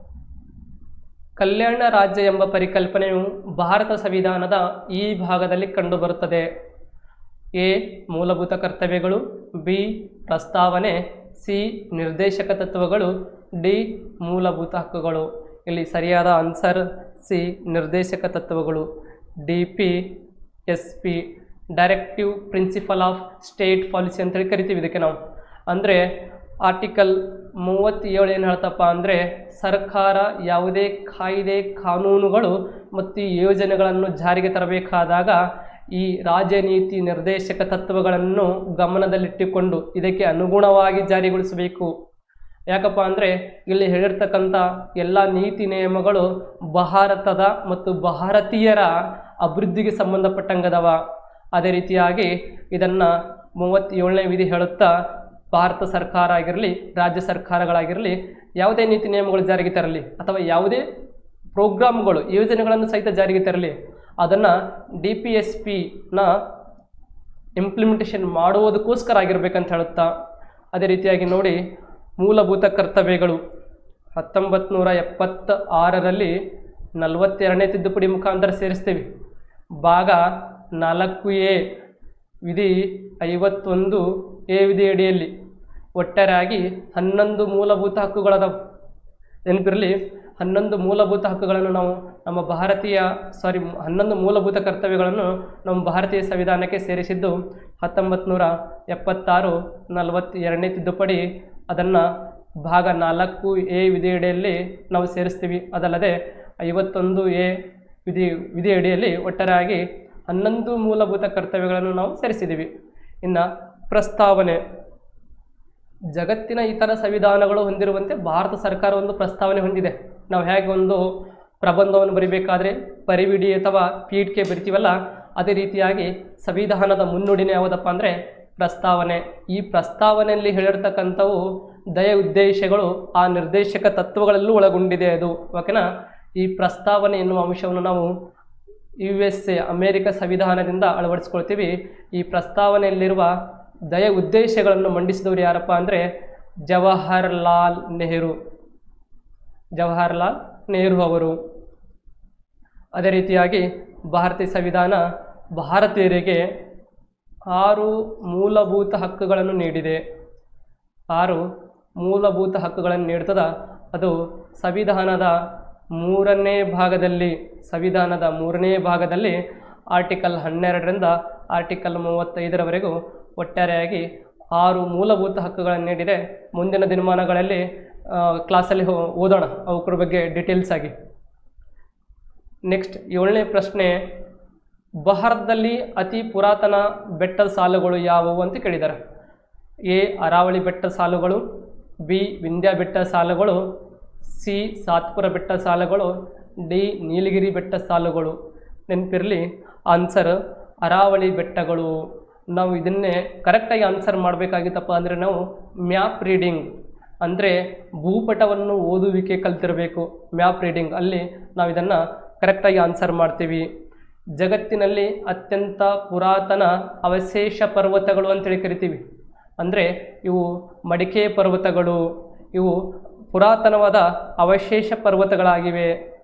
ಕಲ್ಯಾಣ ರಾಜ್ಯ ಎಂಬ ಪರಿಕಲ್ಪನೆಯು ಭಾರತ ಸಂವಿಧಾನದ ಈ ಭಾಗದಲ್ಲಿ ಕಂಡುಬರುತ್ತದೆ ಎ ಮೂಲಭೂತ ಕರ್ತವ್ಯಗಳು ಬಿ ಪ್ರಸ್ತಾವನೆ ಸಿ ನಿರ್ದೇಶಕ ತತ್ವಗಳು ಡಿ ಮೂಲಭೂತ ಹಕ್ಕುಗಳು ಇಲ್ಲಿ ಸರಿಯಾದ ಆನ್ಸರ್ ಸಿ ನಿರ್ದೇಶಕ ತತ್ವಗಳು D P S P directive principle of state policy ಅಂತೇಳಿ ಕರಿತೀವಿ ಇದಕ್ಕೆ ನಾವು ಅಂದರೆ ಆರ್ಟಿಕಲ್ ಮೂವತ್ತೇಳು ಏನು ಹೇಳ್ತಪ್ಪ ಅಂದರೆ ಸರ್ಕಾರ ಯಾವುದೇ ಕಾಯ್ದೆ ಕಾನೂನುಗಳು ಮತ್ತು ಯೋಜನೆಗಳನ್ನು ಜಾರಿಗೆ ತರಬೇಕಾದಾಗ ಈ ರಾಜನೀತಿ ನಿರ್ದೇಶಕ ತತ್ವಗಳನ್ನು ಗಮನದಲ್ಲಿಟ್ಟುಕೊಂಡು ಇದಕ್ಕೆ ಅನುಗುಣವಾಗಿ ಜಾರಿಗೊಳಿಸಬೇಕು ಯಾಕಪ್ಪ ಅಂದರೆ ಇಲ್ಲಿ ಹೇಳಿರ್ತಕ್ಕಂಥ ಎಲ್ಲ ನೀತಿ ನಿಯಮಗಳು ಭಾರತದ ಮತ್ತು ಭಾರತೀಯರ ಅಭಿವೃದ್ಧಿಗೆ ಸಂಬಂಧಪಟ್ಟಂಗದವ ಅದೇ ರೀತಿಯಾಗಿ ಇದನ್ನು ಮೂವತ್ತೇಳನೇ ವಿಧಿ ಹೇಳುತ್ತಾ ಭಾರತ ಸರ್ಕಾರ ಆಗಿರಲಿ ರಾಜ್ಯ ಸರ್ಕಾರಗಳಾಗಿರಲಿ ಯಾವುದೇ ನೀತಿ ನಿಯಮಗಳು ಜಾರಿಗೆ ತರಲಿ ಅಥವಾ ಯಾವುದೇ ಪ್ರೋಗ್ರಾಮ್ಗಳು ಯೋಜನೆಗಳನ್ನು ಸಹಿತ ಜಾರಿಗೆ ತರಲಿ ಅದನ್ನು ಡಿ ಪಿ ಎಸ್ ಪಿನ ಇಂಪ್ಲಿಮೆಂಟೇಷನ್ ಮಾಡುವುದಕ್ಕೋಸ್ಕರ ಆಗಿರ್ಬೇಕಂತ ಹೇಳುತ್ತಾ ಅದೇ ರೀತಿಯಾಗಿ ನೋಡಿ ಮೂಲಭೂತ ಕರ್ತವ್ಯಗಳು ಹತ್ತೊಂಬತ್ತು ನೂರ ಎಪ್ಪತ್ತ ಆರರಲ್ಲಿ ನಲವತ್ತೆರಡನೇ ತಿದ್ದುಪಡಿ ಮುಖಾಂತರ ಸೇರಿಸ್ತೀವಿ ಭಾಗ ನಾಲ್ಕು ಎ ವಿಧಿ ಐವತ್ತೊಂದು ಎ ವಿಧಿ ಅಡಿಯಲ್ಲಿ ಒಟ್ಟಾರೆಯಾಗಿ ಹನ್ನೊಂದು ಮೂಲಭೂತ ಹಕ್ಕುಗಳದಾವು ನೆನಪಿರಲಿ ಹನ್ನೊಂದು ಮೂಲಭೂತ ಹಕ್ಕುಗಳನ್ನು ನಾವು ನಮ್ಮ ಭಾರತೀಯ ಸಾರಿ ಹನ್ನೊಂದು ಮೂಲಭೂತ ಕರ್ತವ್ಯಗಳನ್ನು ನಮ್ಮ ಭಾರತೀಯ ಸಂವಿಧಾನಕ್ಕೆ ಸೇರಿಸಿದ್ದು ಹತ್ತೊಂಬತ್ತು ನೂರ ಎಪ್ಪತ್ತಾರು ನಲವತ್ತೆರಡನೇ ತಿದ್ದುಪಡಿ ಅದನ್ನು ಭಾಗ ನಾಲ್ಕು ಎ ವಿಧಿಯಡಿಯಲ್ಲಿ ನಾವು ಸೇರಿಸ್ತೀವಿ ಅದಲ್ಲದೆ ಐವತ್ತೊಂದು ಎ ವಿಧಿ ವಿಧಿಯಡಿಯಲ್ಲಿ ಒಟ್ಟಾರೆಯಾಗಿ ಹನ್ನೊಂದು ಮೂಲಭೂತ ಕರ್ತವ್ಯಗಳನ್ನು ನಾವು ಸೇರಿಸಿದ್ದೀವಿ ಇನ್ನು ಪ್ರಸ್ತಾವನೆ ಜಗತ್ತಿನ ಇತರ ಸಂವಿಧಾನಗಳು ಹೊಂದಿರುವಂತೆ ಭಾರತ ಸರ್ಕಾರ ಒಂದು ಪ್ರಸ್ತಾವನೆ ಹೊಂದಿದೆ ನಾವು ಹೇಗೆ ಒಂದು ಪ್ರಬಂಧವನ್ನು ಬರಿಬೇಕಾದ್ರೆ ಪರಿವಿಡಿ ಅಥವಾ ಪೀಠಿಕೆ ಬರಿತೀವಲ್ಲ ಅದೇ ರೀತಿಯಾಗಿ ಸಂವಿಧಾನದ ಮುನ್ನುಡಿನೇ ಯಾವುದಪ್ಪ ಅಂದರೆ ಪ್ರಸ್ತಾವನೆ ಈ ಪ್ರಸ್ತಾವನೆಯಲ್ಲಿ ಹೇಳಿರ್ತಕ್ಕಂಥವು ದಯ ಉದ್ದೇಶಗಳು ಆ ನಿರ್ದೇಶಕ ತತ್ವಗಳಲ್ಲೂ ಒಳಗೊಂಡಿದೆ ಅದು ಓಕೆನಾ ಈ ಪ್ರಸ್ತಾವನೆ ಎನ್ನುವ ಅಂಶವನ್ನು ನಾವು ಯು ಎಸ್ ಎ ಅಮೇರಿಕ ಸಂವಿಧಾನದಿಂದ ಅಳವಡಿಸ್ಕೊಳ್ತೀವಿ ಈ ಪ್ರಸ್ತಾವನೆಯಲ್ಲಿರುವ ದಯ ಉದ್ದೇಶಗಳನ್ನು ಮಂಡಿಸಿದವರು ಯಾರಪ್ಪ ಅಂದರೆ ಜವಾಹರ್ಲಾಲ್ ನೆಹರು ಜವಾಹರ್ಲಾಲ್ ನೆಹರು ಅವರು ಅದೇ ರೀತಿಯಾಗಿ ಭಾರತೀಯ ಸಂವಿಧಾನ ಭಾರತೀಯರಿಗೆ ಆರು ಮೂಲಭೂತ ಹಕ್ಕುಗಳನ್ನು ನೀಡಿದೆ ಆರು ಮೂಲಭೂತ ಹಕ್ಕುಗಳನ್ನು ನೀಡ್ತದ ಅದು ಸಂವಿಧಾನದ ಮೂರನೇ ಭಾಗದಲ್ಲಿ ಸಂವಿಧಾನದ ಮೂರನೇ ಭಾಗದಲ್ಲಿ ಆರ್ಟಿಕಲ್ ಹನ್ನೆರಡರಿಂದ ಆರ್ಟಿಕಲ್ ಮೂವತ್ತೈದರವರೆಗೂ ಒಟ್ಟಾರೆಯಾಗಿ ಆರು ಮೂಲಭೂತ ಹಕ್ಕುಗಳನ್ನು ನೀಡಿದೆ ಮುಂದಿನ ದಿನಮಾನಗಳಲ್ಲಿ ಆ, ಕ್ಲಾಸಲ್ಲಿ ಹೋ- ಓದೋಣ ಅವಕ್ರ ಬಗ್ಗೆ ಡೀಟೇಲ್ಸ್ ಆಗಿ ನೆಕ್ಸ್ಟ್ ಏಳನೇ ಪ್ರಶ್ನೆ ಭಾರತದಲ್ಲಿ ಅತಿ ಪುರಾತನ ಬೆಟ್ಟದ ಸಾಲುಗಳು ಯಾವುವು ಅಂತ ಕೇಳಿದ್ದಾರೆ ಎ ಅರಾವಳಿ ಬೆಟ್ಟ ಸಾಲುಗಳು ಬಿ ವಿಂಧ್ಯ ಬೆಟ್ಟ ಸಾಲುಗಳು ಸಿ ಸಾತ್ಪುರ ಬೆಟ್ಟ ಸಾಲುಗಳು ಡಿ ನೀಲಗಿರಿ ಬೆಟ್ಟ ಸಾಲುಗಳು ನೆನಪಿರಲಿ ಆನ್ಸರ್ ಅರಾವಳಿ ಬೆಟ್ಟಗಳು ನಾವು ಇದನ್ನೇ ಕರೆಕ್ಟಾಗಿ ಆನ್ಸರ್ ಮಾಡಬೇಕಾಗಿತ್ತಪ್ಪ ಅಂದರೆ ನಾವು ಮ್ಯಾಪ್ ರೀಡಿಂಗ್ ಅಂದರೆ ಭೂಪಟವನ್ನು ಓದುವಿಕೆ ಕಲ್ತಿರಬೇಕು ಮ್ಯಾಪ್ ರೀಡಿಂಗ್ ಅಲ್ಲಿ ನಾವು ಇದನ್ನು ಕರೆಕ್ಟಾಗಿ ಆನ್ಸರ್ ಮಾಡ್ತೀವಿ ಜಗತ್ತಿನಲ್ಲಿ ಅತ್ಯಂತ ಪುರಾತನ ಅವಶೇಷ ಪರ್ವತಗಳು ಅಂತೇಳಿ ಕರಿತೀವಿ ಅಂದರೆ ಇವು ಮಡಿಕೆ ಪರ್ವತಗಳು ಇವು ಪುರಾತನವಾದ ಅವಶೇಷ ಪರ್ವತಗಳಾಗಿವೆ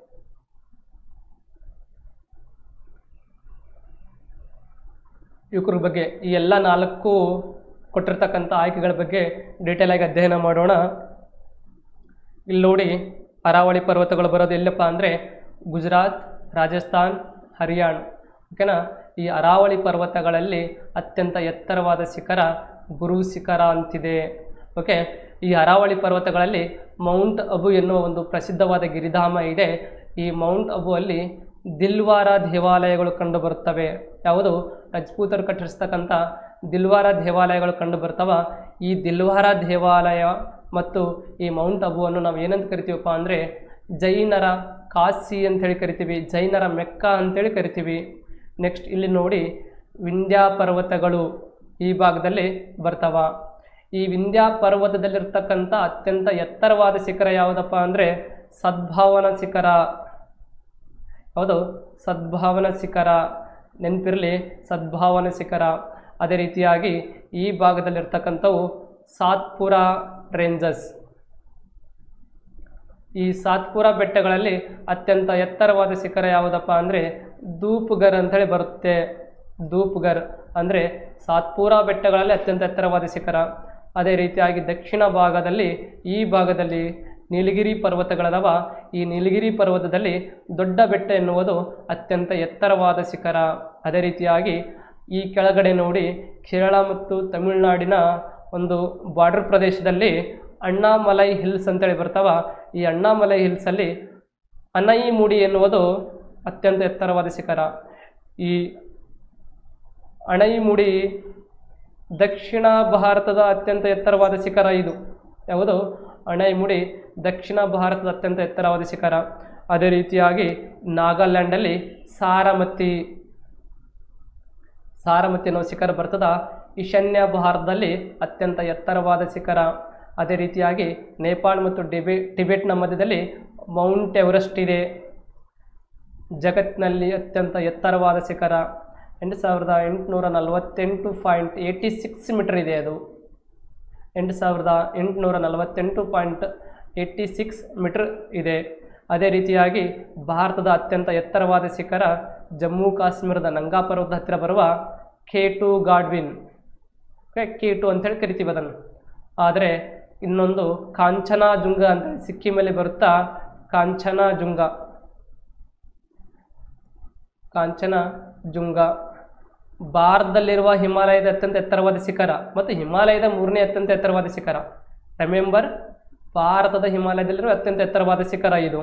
ಇವುಗಳ ಬಗ್ಗೆ ಈ ಎಲ್ಲ ನಾಲ್ಕು ಕೊಟ್ಟಿರ್ತಕ್ಕಂಥ ಆಯ್ಕೆಗಳ ಬಗ್ಗೆ ಡೀಟೇಲ್ ಆಗಿ ಅಧ್ಯಯನ ಮಾಡೋಣ ಇಲ್ಲಿ ನೋಡಿ ಅರಾವಳಿ ಪರ್ವತಗಳು ಬರೋದು ಎಲ್ಲಪ್ಪ ಅಂದರೆ ಗುಜರಾತ್ ರಾಜಸ್ಥಾನ್ ಹರಿಯಾಣ ಓಕೆನಾ ಈ ಅರಾವಳಿ ಪರ್ವತಗಳಲ್ಲಿ ಅತ್ಯಂತ ಎತ್ತರವಾದ ಶಿಖರ ಗುರು ಶಿಖರ ಅಂತಿದೆ ಓಕೆ ಈ ಅರಾವಳಿ ಪರ್ವತಗಳಲ್ಲಿ ಮೌಂಟ್ ಅಬು ಎನ್ನುವ ಒಂದು ಪ್ರಸಿದ್ಧವಾದ ಗಿರಿಧಾಮ ಇದೆ ಈ ಮೌಂಟ್ ಅಬು ಅಲ್ಲಿ ದಿಲ್ವಾರ ದೇವಾಲಯಗಳು ಕಂಡುಬರುತ್ತವೆ ಯಾವುದು ರಜಪೂತರು ಕಟ್ಟಿಸ್ತಕ್ಕಂಥ ದಿಲ್ವಾರ ದೇವಾಲಯಗಳು ಕಂಡು ಬರ್ತಾವ ಈ ದಿಲ್ವಾರ ದೇವಾಲಯ ಮತ್ತು ಈ ಮೌಂಟ್ ಅಬುವನ್ನು ನಾವು ಏನಂತ ಕರಿತೀವಪ್ಪ ಅಂದರೆ ಜೈನರ ಕಾಶಿ ಅಂತೇಳಿ ಕರಿತೀವಿ ಜೈನರ ಮೆಕ್ಕ ಅಂತೇಳಿ ಕರಿತೀವಿ ನೆಕ್ಸ್ಟ್ ಇಲ್ಲಿ ನೋಡಿ ವಿಂಧ್ಯ ಪರ್ವತಗಳು ಈ ಭಾಗದಲ್ಲಿ ಬರ್ತಾವ ಈ ವಿಂಧ್ಯ ಪರ್ವತದಲ್ಲಿರ್ತಕ್ಕಂಥ ಅತ್ಯಂತ ಎತ್ತರವಾದ ಶಿಖರ ಯಾವುದಪ್ಪ ಅಂದರೆ ಸದ್ಭಾವನ ಶಿಖರ ಹೌದು ಸದ್ಭಾವನ ಶಿಖರ ನೆನಪಿರಲಿ ಸದ್ಭಾವನ ಶಿಖರ ಅದೇ ರೀತಿಯಾಗಿ ಈ ಭಾಗದಲ್ಲಿರ್ತಕ್ಕಂಥವು ಸಾತ್ಪುರ ರೇಂಜಸ್ ಈ ಸಾತ್ಪುರ ಬೆಟ್ಟಗಳಲ್ಲಿ ಅತ್ಯಂತ ಎತ್ತರವಾದ ಶಿಖರ ಯಾವುದಪ್ಪ ಅಂದರೆ ಧೂಪ್ಗರ್ ಅಂತೇಳಿ ಬರುತ್ತೆ ಧೂಪ್ಗರ್ ಅಂದರೆ ಸಾತ್ಪುರ ಬೆಟ್ಟಗಳಲ್ಲಿ ಅತ್ಯಂತ ಎತ್ತರವಾದ ಶಿಖರ ಅದೇ ರೀತಿಯಾಗಿ ದಕ್ಷಿಣ ಭಾಗದಲ್ಲಿ ಈ ಭಾಗದಲ್ಲಿ ನೀಲಗಿರಿ ಪರ್ವತಗಳದವ ಈ ನೀಲಗಿರಿ ಪರ್ವತದಲ್ಲಿ ದೊಡ್ಡ ಬೆಟ್ಟ ಎನ್ನುವುದು ಅತ್ಯಂತ ಎತ್ತರವಾದ ಶಿಖರ ಅದೇ ರೀತಿಯಾಗಿ ಈ ಕೆಳಗಡೆ ನೋಡಿ ಕೇರಳ ಮತ್ತು ತಮಿಳುನಾಡಿನ ಒಂದು ಬಾರ್ಡರ್ ಪ್ರದೇಶದಲ್ಲಿ ಅಣ್ಣಾಮಲೈ ಹಿಲ್ಸ್ ಅಂತೇಳಿ ಬರ್ತಾವ ಈ ಅಣ್ಣಾಮಲೈ ಹಿಲ್ಸಲ್ಲಿ ಅನೈಮುಡಿ ಎನ್ನುವುದು ಅತ್ಯಂತ ಎತ್ತರವಾದ ಶಿಖರ ಈ ಅಣೈಮುಡಿ ದಕ್ಷಿಣ ಭಾರತದ ಅತ್ಯಂತ ಎತ್ತರವಾದ ಶಿಖರ ಇದು ಯಾವುದು ಅಣೈಮುಡಿ ದಕ್ಷಿಣ ಭಾರತದ ಅತ್ಯಂತ ಎತ್ತರವಾದ ಶಿಖರ ಅದೇ ರೀತಿಯಾಗಿ ನಾಗಾಲ್ಯಾಂಡಲ್ಲಿ ಸಾರಮತಿ ಸಾರಮತಿ ಅನ್ನೋ ಶಿಖರ ಬರ್ತದ ಈಶಾನ್ಯ ಭಾರತದಲ್ಲಿ ಅತ್ಯಂತ ಎತ್ತರವಾದ ಶಿಖರ ಅದೇ ರೀತಿಯಾಗಿ ನೇಪಾಳ ಮತ್ತು ಡಿಬೆ ಟಿಬೆಟ್ನ ಮಧ್ಯದಲ್ಲಿ ಮೌಂಟ್ ಎವರೆಸ್ಟ್ ಇದೆ ಜಗತ್ತಿನಲ್ಲಿ ಅತ್ಯಂತ ಎತ್ತರವಾದ ಶಿಖರ ಎಂಟು ಸಾವಿರದ ಎಂಟುನೂರ ನಲವತ್ತೆಂಟು ಪಾಯಿಂಟ್ ಏಯ್ಟಿ ಸಿಕ್ಸ್ ಮೀಟರ್ ಇದೆ ಅದು ಎಂಟು ಸಾವಿರದ ಎಂಟುನೂರ ನಲವತ್ತೆಂಟು ಪಾಯಿಂಟ್ ಏಯ್ಟಿ ಸಿಕ್ಸ್ ಮೀಟರ್ ಇದೆ ಅದೇ ರೀತಿಯಾಗಿ ಭಾರತದ ಅತ್ಯಂತ ಎತ್ತರವಾದ ಶಿಖರ ಜಮ್ಮು ಕಾಶ್ಮೀರದ ನಂಗಾ ಪರ್ವತದ ಹತ್ತಿರ ಬರುವ ಖೇಟು ಗಾಡ್ವಿನ್ ಓಕೆ ಖೇಟು ಅಂತೇಳಿ ಕರಿತೀವಿ ಅದನ್ನು ಆದರೆ ಇನ್ನೊಂದು ಕಾಂಚನಜುಂಗ ಅಂತೇಳಿ ಸಿಕ್ಕಿಮಲ್ಲಿ ಬರುತ್ತಾ ಕಾಂಚನಜುಂಗ ಕಾಂಚನಜುಂಗ ಭಾರತದಲ್ಲಿರುವ ಹಿಮಾಲಯದ ಅತ್ಯಂತ ಎತ್ತರವಾದ ಶಿಖರ ಮತ್ತು ಹಿಮಾಲಯದ ಮೂರನೇ ಅತ್ಯಂತ ಎತ್ತರವಾದ ಶಿಖರ ರಿಮೆಂಬರ್ ಭಾರತದ ಹಿಮಾಲಯದಲ್ಲಿರುವ ಅತ್ಯಂತ ಎತ್ತರವಾದ ಶಿಖರ ಇದು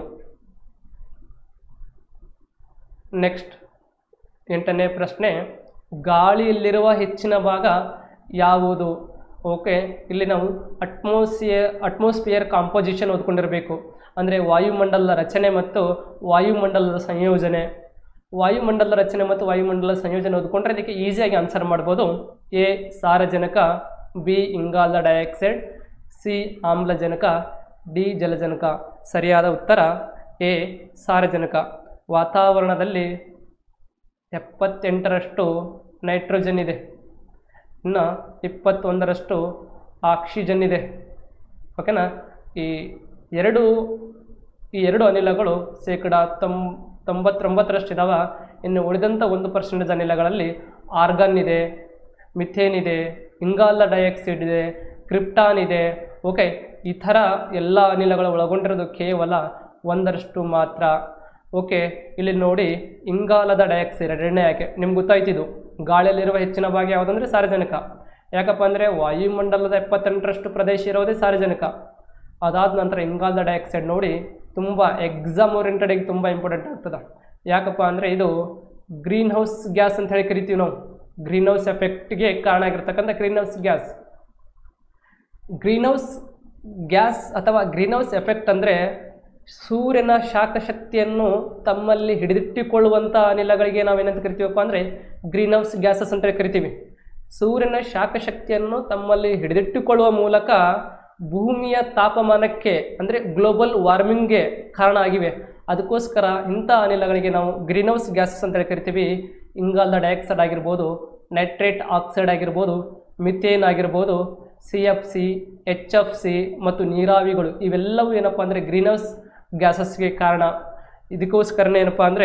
ನೆಕ್ಸ್ಟ್ ಎಂಟನೇ ಪ್ರಶ್ನೆ ಗಾಳಿಯಲ್ಲಿರುವ ಹೆಚ್ಚಿನ ಭಾಗ ಯಾವುದು ಓಕೆ ಇಲ್ಲಿ ನಾವು ಅಟ್ಮೋಸಿಯರ್ ಅಟ್ಮಾಸ್ಫಿಯರ್ ಕಾಂಪೋಸಿಷನ್ ಓದ್ಕೊಂಡಿರಬೇಕು ಅಂದರೆ ವಾಯುಮಂಡಲದ ರಚನೆ ಮತ್ತು ವಾಯುಮಂಡಲದ ಸಂಯೋಜನೆ ವಾಯುಮಂಡಲದ ರಚನೆ ಮತ್ತು ವಾಯುಮಂಡಲದ ಸಂಯೋಜನೆ ಓದ್ಕೊಂಡ್ರೆ ಅದಕ್ಕೆ ಈಸಿಯಾಗಿ ಆನ್ಸರ್ ಮಾಡ್ಬೋದು ಎ ಸಾರಜನಕ ಬಿ ಇಂಗಾಲದ ಡೈಆಕ್ಸೈಡ್ ಸಿ ಆಮ್ಲಜನಕ ಡಿ ಜಲಜನಕ ಸರಿಯಾದ ಉತ್ತರ ಎ ಸಾರಜನಕ ವಾತಾವರಣದಲ್ಲಿ ಎಪ್ಪತ್ತೆಂಟರಷ್ಟು ನೈಟ್ರೋಜನ್ ಇದೆ ಇನ್ನು ಇಪ್ಪತ್ತೊಂದರಷ್ಟು ಆಕ್ಸಿಜನ್ ಇದೆ ಓಕೆನಾ ಈ ಎರಡು ಈ ಎರಡು ಅನಿಲಗಳು ಶೇಕಡ ತೊಂ ತೊಂಬತ್ತೊಂಬತ್ತರಷ್ಟು ಇದಾವ ಇನ್ನು ಉಳಿದಂಥ ಒಂದು ಪರ್ಸೆಂಟೇಜ್ ಅನಿಲಗಳಲ್ಲಿ ಆರ್ಗನ್ ಇದೆ ಮಿಥೇನ್ ಇದೆ ಇಂಗಾಲ ಡೈಆಕ್ಸೈಡ್ ಇದೆ ಕ್ರಿಪ್ಟಾನ್ ಇದೆ ಓಕೆ ಈ ಥರ ಎಲ್ಲ ಅನಿಲಗಳು ಒಳಗೊಂಡಿರೋದು ಕೇವಲ ಒಂದರಷ್ಟು ಮಾತ್ರ ಓಕೆ ಇಲ್ಲಿ ನೋಡಿ ಇಂಗಾಲದ ಡೈಆಕ್ಸೈಡ್ ಎರಡನೇ ಆಯ್ಕೆ ನಿಮ್ಗೆ ಗೊತ್ತಾಯ್ತಿದ್ದು ಗಾಳಿಯಲ್ಲಿರುವ ಹೆಚ್ಚಿನ ಭಾಗ ಯಾವುದಂದ್ರೆ ಸಾರಜನಕ ಯಾಕಪ್ಪ ಅಂದರೆ ವಾಯುಮಂಡಲದ ಎಪ್ಪತ್ತೆಂಟರಷ್ಟು ಪ್ರದೇಶ ಇರೋದೇ ಸಾರಜನಕ ಅದಾದ ನಂತರ ಇಂಗಾಲದ ಡೈಆಕ್ಸೈಡ್ ನೋಡಿ ತುಂಬ ಎಕ್ಸಾಮ್ ಓರಿಯೆಂಟೆಡಿಗೆ ತುಂಬ ಇಂಪಾರ್ಟೆಂಟ್ ಆಗ್ತದೆ ಯಾಕಪ್ಪ ಅಂದರೆ ಇದು ಗ್ರೀನ್ ಹೌಸ್ ಗ್ಯಾಸ್ ಅಂತ ಹೇಳಿ ಕರಿತೀವಿ ನಾವು ಗ್ರೀನ್ ಹೌಸ್ ಎಫೆಕ್ಟ್ಗೆ ಕಾರಣ ಆಗಿರ್ತಕ್ಕಂಥ greenhouse gas greenhouse gas ಅಥವಾ ಗ್ರೀನ್ ಹೌಸ್ ಎಫೆಕ್ಟ್ ಅಂದರೆ ಸೂರ್ಯನ ಶಾಖ ಶಕ್ತಿಯನ್ನು ತಮ್ಮಲ್ಲಿ ಹಿಡಿದಿಟ್ಟುಕೊಳ್ಳುವಂಥ ಅನಿಲಗಳಿಗೆ ನಾವೇನಂತ ಕರಿತೀವಪ್ಪ ಅಂದರೆ ಗ್ರೀನ್ ಹೌಸ್ ಗ್ಯಾಸಸ್ ಅಂತ ಕರಿತೀವಿ ಸೂರ್ಯನ ಶಾಖ ಶಕ್ತಿಯನ್ನು ತಮ್ಮಲ್ಲಿ ಹಿಡಿದಿಟ್ಟುಕೊಳ್ಳುವ ಮೂಲಕ ಭೂಮಿಯ ತಾಪಮಾನಕ್ಕೆ ಅಂದರೆ ಗ್ಲೋಬಲ್ ವಾರ್ಮಿಂಗ್ಗೆ ಕಾರಣ ಆಗಿವೆ ಅದಕ್ಕೋಸ್ಕರ ಇಂಥ ಅನಿಲಗಳಿಗೆ ನಾವು ಗ್ರೀನ್ ಹೌಸ್ ಗ್ಯಾಸಸ್ ಅಂತೇಳಿ ಕರಿತೀವಿ ಇಂಗಾಲದ ಡೈಆಕ್ಸೈಡ್ ಆಗಿರ್ಬೋದು ನೈಟ್ರೇಟ್ ಆಕ್ಸೈಡ್ ಆಗಿರ್ಬೋದು ಮಿಥೇನ್ ಆಗಿರ್ಬೋದು C F C H F C ಮತ್ತು ನೀರಾವಿಗಳು ಇವೆಲ್ಲವೂ ಏನಪ್ಪ ಅಂದರೆ ಗ್ರೀನ್ ಹೌಸ್ ಗ್ಯಾಸಸ್ಗೆ ಕಾರಣ ಇದಕ್ಕೋಸ್ಕರನೇ ಏನಪ್ಪ ಅಂದರೆ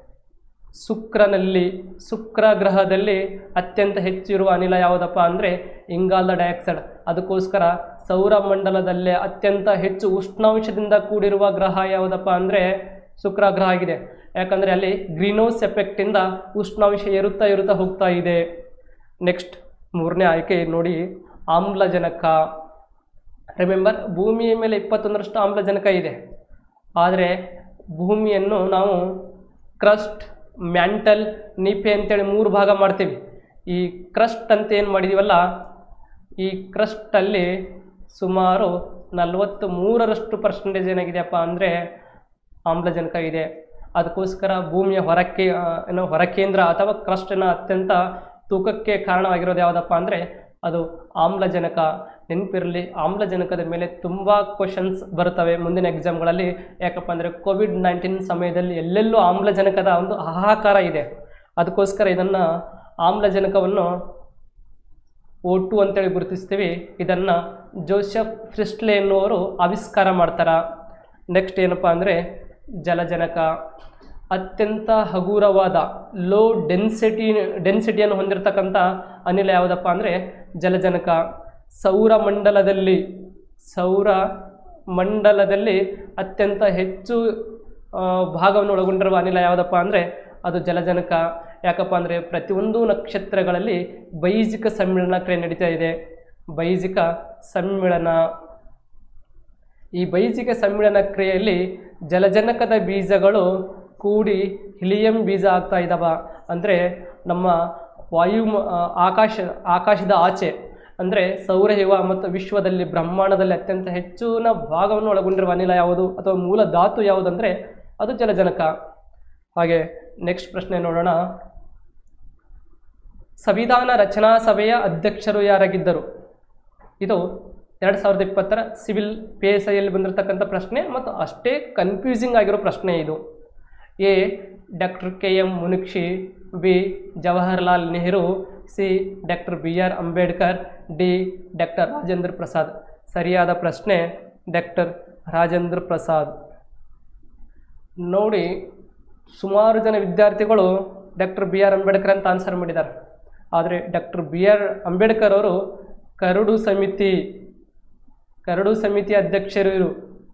ಶುಕ್ರನಲ್ಲಿ ಶುಕ್ರ ಗ್ರಹದಲ್ಲಿ ಅತ್ಯಂತ ಹೆಚ್ಚಿರುವ ಅನಿಲ ಯಾವುದಪ್ಪ ಅಂದರೆ ಇಂಗಾಲದ ಡೈಆಕ್ಸೈಡ್ ಅದಕ್ಕೋಸ್ಕರ ಸೌರಮಂಡಲದಲ್ಲೇ ಅತ್ಯಂತ ಹೆಚ್ಚು ಉಷ್ಣಾಂಶದಿಂದ ಕೂಡಿರುವ ಗ್ರಹ ಯಾವುದಪ್ಪ ಅಂದರೆ ಶುಕ್ರ ಗ್ರಹ ಆಗಿದೆ ಯಾಕಂದರೆ ಅಲ್ಲಿ ಗ್ರೀನೌಸ್ ಎಫೆಕ್ಟಿಂದ ಉಷ್ಣಾಂಶ ಏರುತ್ತಾ ಏರುತ್ತಾ ಹೋಗ್ತಾ ಇದೆ ನೆಕ್ಸ್ಟ್ ಮೂರನೇ ಆಯ್ಕೆ ನೋಡಿ ಆಮ್ಲಜನಕ ರಿಮೆಂಬರ್ ಭೂಮಿಯ ಮೇಲೆ ಇಪ್ಪತ್ತೊಂದರಷ್ಟು ಆಮ್ಲಜನಕ ಇದೆ ಆದರೆ ಭೂಮಿಯನ್ನು ನಾವು ಕ್ರಸ್ಟ್ ಮ್ಯಾಂಟಲ್ ನಿಪೆ ಅಂತೇಳಿ ಮೂರು ಭಾಗ ಮಾಡ್ತೀವಿ ಈ ಕ್ರಸ್ಟ್ ಅಂತ ಏನು ಮಾಡಿದೀವಲ್ಲ ಈ ಕ್ರಸ್ಟಲ್ಲಿ ಸುಮಾರು ನಲವತ್ತು ಮೂರರಷ್ಟು ಪರ್ಸೆಂಟೇಜ್ ಏನಾಗಿದೆಯಪ್ಪ ಅಂದರೆ ಆಮ್ಲಜನಕ ಇದೆ ಅದಕ್ಕೋಸ್ಕರ ಭೂಮಿಯ ಹೊರಕ್ಕೆ ಆ, ಏನೋ ಹೊರಕೇಂದ್ರ ಅಥವಾ ಕ್ರಸ್ಟಿನ ಅತ್ಯಂತ ತೂಕಕ್ಕೆ ಕಾರಣವಾಗಿರೋದು ಯಾವುದಪ್ಪ ಅಂದರೆ ಅದು ಆಮ್ಲಜನಕ ನೆನಪಿರಲಿ ಆಮ್ಲಜನಕದ ಮೇಲೆ ತುಂಬ ಕ್ವಶನ್ಸ್ ಬರುತ್ತವೆ ಮುಂದಿನ ಎಕ್ಸಾಮ್ಗಳಲ್ಲಿ ಯಾಕಪ್ಪ ಅಂದರೆ ಕೋವಿಡ್ ನೈನ್ಟೀನ್ ಸಮಯದಲ್ಲಿ ಎಲ್ಲೆಲ್ಲೂ ಆಮ್ಲಜನಕದ ಒಂದು ಹಾಹಾಕಾರ ಇದೆ ಅದಕ್ಕೋಸ್ಕರ ಇದನ್ನು ಆಮ್ಲಜನಕವನ್ನು ಓ ಟು ಅಂತೇಳಿ ಗುರುತಿಸ್ತೀವಿ ಇದನ್ನು ಜೋಸೆಫ್ ಫ್ರಿಸ್ಟ್ಲೆ ಎನ್ನುವರು ಆವಿಷ್ಕಾರ ಮಾಡ್ತಾರ ನೆಕ್ಸ್ಟ್ ಏನಪ್ಪ ಅಂದರೆ ಜಲಜನಕ ಅತ್ಯಂತ ಹಗುರವಾದ ಲೋ ಡೆನ್ಸಿಟಿ ಡೆನ್ಸಿಟಿಯನ್ನು ಹೊಂದಿರತಕ್ಕಂಥ ಅನಿಲ ಯಾವುದಪ್ಪ ಅಂದರೆ ಜಲಜನಕ ಸೌರಮಂಡಲದಲ್ಲಿ ಸೌರ ಮಂಡಲದಲ್ಲಿ ಅತ್ಯಂತ ಹೆಚ್ಚು ಆ, ಭಾಗವನ್ನು ಒಳಗೊಂಡಿರುವ ಅನಿಲ ಯಾವುದಪ್ಪ ಅಂದರೆ ಅದು ಜಲಜನಕ ಯಾಕಪ್ಪ ಅಂದರೆ ಪ್ರತಿಯೊಂದು ನಕ್ಷತ್ರಗಳಲ್ಲಿ ಬೈಜಿಕ ಸಮ್ಮಿಳನ ಕ್ರಿಯೆ ನಡೀತಾ ಇದೆ ಬೈಜಿಕ ಸಮ್ಮಿಳನ ಈ ಬೈಜಿಕ ಸಮ್ಮಿಳನ ಕ್ರಿಯೆಯಲ್ಲಿ ಜಲಜನಕದ ಬೀಜಗಳು ಕೂಡಿ ಹಿಲಿಯಂ ಬೀಜ ಆಗ್ತಾ ಇದ್ದಾವ ಅಂದರೆ ನಮ್ಮ ವಾಯು ಮ- ಆ, ಆಕಾಶ ಆಕಾಶದ ಆಚೆ ಅಂದರೆ ಸೌರಯುವ ಮತ್ತು ವಿಶ್ವದಲ್ಲಿ ಬ್ರಹ್ಮಾಂಡದಲ್ಲಿ ಅತ್ಯಂತ ಹೆಚ್ಚಿನ ಭಾಗವನ್ನು ಒಳಗೊಂಡಿರುವ ಅನಿಲ ಯಾವುದು ಅಥವಾ ಮೂಲ ಧಾತು ಯಾವುದಂದರೆ ಅದು ಜಲಜನಕ ಹಾಗೆ ನೆಕ್ಸ್ಟ್ ಪ್ರಶ್ನೆ ನೋಡೋಣ ಸಂವಿಧಾನ ರಚನಾ ಸಭೆಯ ಅಧ್ಯಕ್ಷರು ಯಾರಾಗಿದ್ದರು ಇದು ಎರಡು ಸಾವಿರದ ಇಪ್ಪತ್ತರ ಸಿವಿಲ್ ಪಿ ಎಸ್ ಐಯಲ್ಲಿ ಬಂದಿರತಕ್ಕಂಥ ಪ್ರಶ್ನೆ ಮತ್ತು ಅಷ್ಟೇ ಕನ್ಫ್ಯೂಸಿಂಗ್ ಆಗಿರೋ ಪ್ರಶ್ನೆ ಇದು A doctor K M Munshi B Jawaharlal Nehru C doctor B R Ambedkar D doctor Rajendra Prasad ಸರಿಯಾದ ಪ್ರಶ್ನೆ ಡಾಕ್ಟರ್ ರಾಜೇಂದ್ರ ಪ್ರಸಾದ್ ನೋಡಿ ಸುಮಾರು ಜನ ವಿದ್ಯಾರ್ಥಿಗಳು ಡಾಕ್ಟರ್ ಬಿ ಆರ್ ಅಂಬೇಡ್ಕರ್ ಅಂತ ಆನ್ಸರ್ ಮಾಡಿದ್ದಾರೆ ಆದರೆ ಡಾಕ್ಟರ್ ಬಿ ಆರ್ ಅಂಬೇಡ್ಕರ್ ಅವರು ಕರಡು ಸಮಿತಿ ಕರಡು ಸಮಿತಿ ಅಧ್ಯಕ್ಷರು ಇರು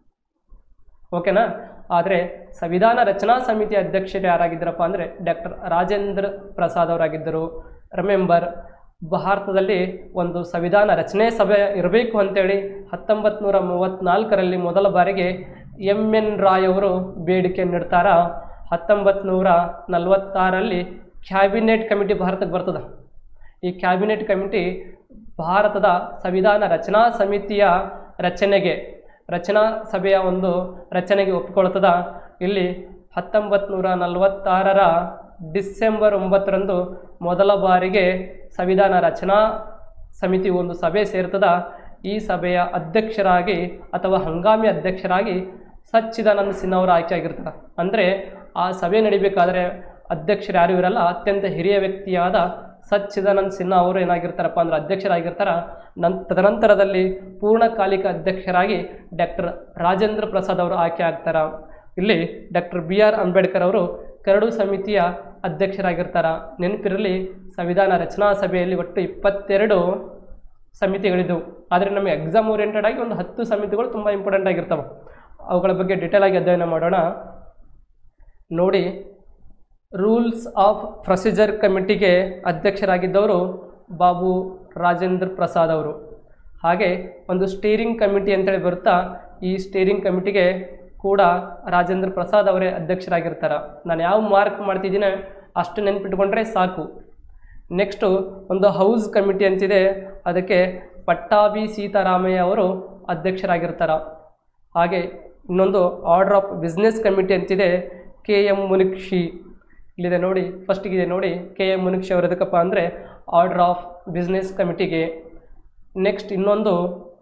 ಓಕೆನಾ ಆದರೆ ಸಂವಿಧಾನ ರಚನಾ ಸಮಿತಿ ಅಧ್ಯಕ್ಷರು ಯಾರಾಗಿದ್ದರಪ್ಪ ಅಂದರೆ ಡಾಕ್ಟರ್ ರಾಜೇಂದ್ರ ಪ್ರಸಾದ್ ಅವರಾಗಿದ್ದರು ರಿಮೆಂಬರ್ ಭಾರತದಲ್ಲಿ ಒಂದು ಸಂವಿಧಾನ ರಚನೆ ಸಭೆ ಇರಬೇಕು ಅಂತೇಳಿ ಹತ್ತೊಂಬತ್ತು ನೂರ ಮೂವತ್ತ್ನಾಲ್ಕರಲ್ಲಿ ಮೊದಲ ಬಾರಿಗೆ ಎಂ ಎನ್ ರಾಯ್ ಅವರು ಬೇಡಿಕೆ ನೀಡ್ತಾರ ಹತ್ತೊಂಬತ್ತು ನೂರ ನಲವತ್ತಾರಲ್ಲಿ ಕ್ಯಾಬಿನೆಟ್ ಕಮಿಟಿ ಭಾರತಕ್ಕೆ ಬರ್ತದೆ ಈ ಕ್ಯಾಬಿನೆಟ್ ಕಮಿಟಿ ಭಾರತದ ಸಂವಿಧಾನ ರಚನಾ ಸಮಿತಿಯ ರಚನೆಗೆ ರಚನಾ ಸಭೆಯ ಒಂದು ರಚನೆಗೆ ಒಪ್ಪಿಕೊಳ್ತದ ಇಲ್ಲಿ ಹತ್ತೊಂಬತ್ತು ನೂರ ನಲವತ್ತಾರರ ಡಿಸೆಂಬರ್ ಒಂಬತ್ತರಂದು ಮೊದಲ ಬಾರಿಗೆ ಸಂವಿಧಾನ ರಚನಾ ಸಮಿತಿ ಒಂದು ಸಭೆ ಸೇರ್ತದ ಈ ಸಭೆಯ ಅಧ್ಯಕ್ಷರಾಗಿ ಅಥವಾ ಹಂಗಾಮಿ ಅಧ್ಯಕ್ಷರಾಗಿ ಸಚ್ಚಿದಾನಂದ ಸಿನ್ಹಾ ಅವರು ಆಯ್ಕೆ ಆಗಿರ್ತಾರೆ ಅಂದರೆ ಆ ಸಭೆ ನಡಿಬೇಕಾದ್ರೆ ಅಧ್ಯಕ್ಷರು ಯಾರು ಇರಲ್ಲ ಅತ್ಯಂತ ಹಿರಿಯ ವ್ಯಕ್ತಿಯಾದ ಸಚ್ಚಿದಾನಂದ ಸಿನ್ಹಾ ಅವರು ಏನಾಗಿರ್ತಾರಪ್ಪ ಅಂದ್ರೆ ಅಧ್ಯಕ್ಷರಾಗಿರ್ತಾರ ನನ್ ತದನಂತರದಲ್ಲಿ ಪೂರ್ಣಕಾಲಿಕ ಅಧ್ಯಕ್ಷರಾಗಿ ಡಾಕ್ಟರ್ ರಾಜೇಂದ್ರ ಪ್ರಸಾದ್ ಅವರು ಆಯ್ಕೆ ಆಗ್ತಾರ ಇಲ್ಲಿ ಡಾಕ್ಟರ್ ಬಿ ಆರ್ ಅಂಬೇಡ್ಕರ್ ಅವರು ಕರಡು ಸಮಿತಿಯ ಅಧ್ಯಕ್ಷರಾಗಿರ್ತಾರ ನೆನಪಿರಲಿ ಸಂವಿಧಾನ ರಚನಾ ಸಭೆಯಲ್ಲಿ ಒಟ್ಟು ಇಪ್ಪತ್ತೆರಡು ಸಮಿತಿಗಳಿದ್ದವು ಆದರೆ ನಮಗೆ ಎಕ್ಸಾಮ್ ಓರಿಯೆಂಟೆಡ್ ಆಗಿ ಒಂದು ಹತ್ತು ಸಮಿತಿಗಳು ತುಂಬ ಇಂಪಾರ್ಟೆಂಟ್ ಆಗಿರ್ತವೆ ಅವುಗಳ ಬಗ್ಗೆ ಡಿಟೇಲ್ ಆಗಿ ಅಧ್ಯಯನ ಮಾಡೋಣ ನೋಡಿ ರೂಲ್ಸ್ ಆಫ್ ಪ್ರೊಸೀಜರ್ ಕಮಿಟಿಗೆ ಅಧ್ಯಕ್ಷರಾಗಿದ್ದವರು ಬಾಬು ರಾಜೇಂದ್ರ ಪ್ರಸಾದ್ ಅವರು ಹಾಗೆ ಒಂದು ಸ್ಟೀರಿಂಗ್ ಕಮಿಟಿ ಅಂತೇಳಿ ಬರುತ್ತಾ ಈ ಸ್ಟೀರಿಂಗ್ ಕಮಿಟಿಗೆ ಕೂಡ ರಾಜೇಂದ್ರ ಪ್ರಸಾದ್ ಅವರೇ ಅಧ್ಯಕ್ಷರಾಗಿರ್ತಾರೆ ನಾನು ಯಾವ ಮಾರ್ಕ್ ಮಾಡ್ತಿದ್ದೀನಿ ಅಷ್ಟು ನೆನ್ಪಿಟ್ಕೊಂಡ್ರೆ ಸಾಕು ನೆಕ್ಸ್ಟು ಒಂದು ಹೌಸ್ ಕಮಿಟಿ ಅಂತಿದೆ ಅದಕ್ಕೆ ಪಟ್ಟಾಭಿ ಸೀತಾರಾಮಯ್ಯ ಅವರು ಅಧ್ಯಕ್ಷರಾಗಿರ್ತಾರೆ ಹಾಗೆ ಇನ್ನೊಂದು ಆರ್ಡರ್ ಆಫ್ ಬಿಸ್ನೆಸ್ ಕಮಿಟಿ ಅಂತಿದೆ ಕೆ ಎಂ ಮುನಿಕ್ಷಿ ಇಲ್ಲಿದೆ ನೋಡಿ ಫಸ್ಟಿಗಿದೆ ನೋಡಿ ಕೆ ಎಂ ಮುನಿಕ್ಷಿ ಅವರು ಎದಕ್ಕಪ್ಪ ಅಂದರೆ ಆರ್ಡರ್ ಆಫ್ ಬಿಸ್ನೆಸ್ ಕಮಿಟಿಗೆ ನೆಕ್ಸ್ಟ್ ಇನ್ನೊಂದು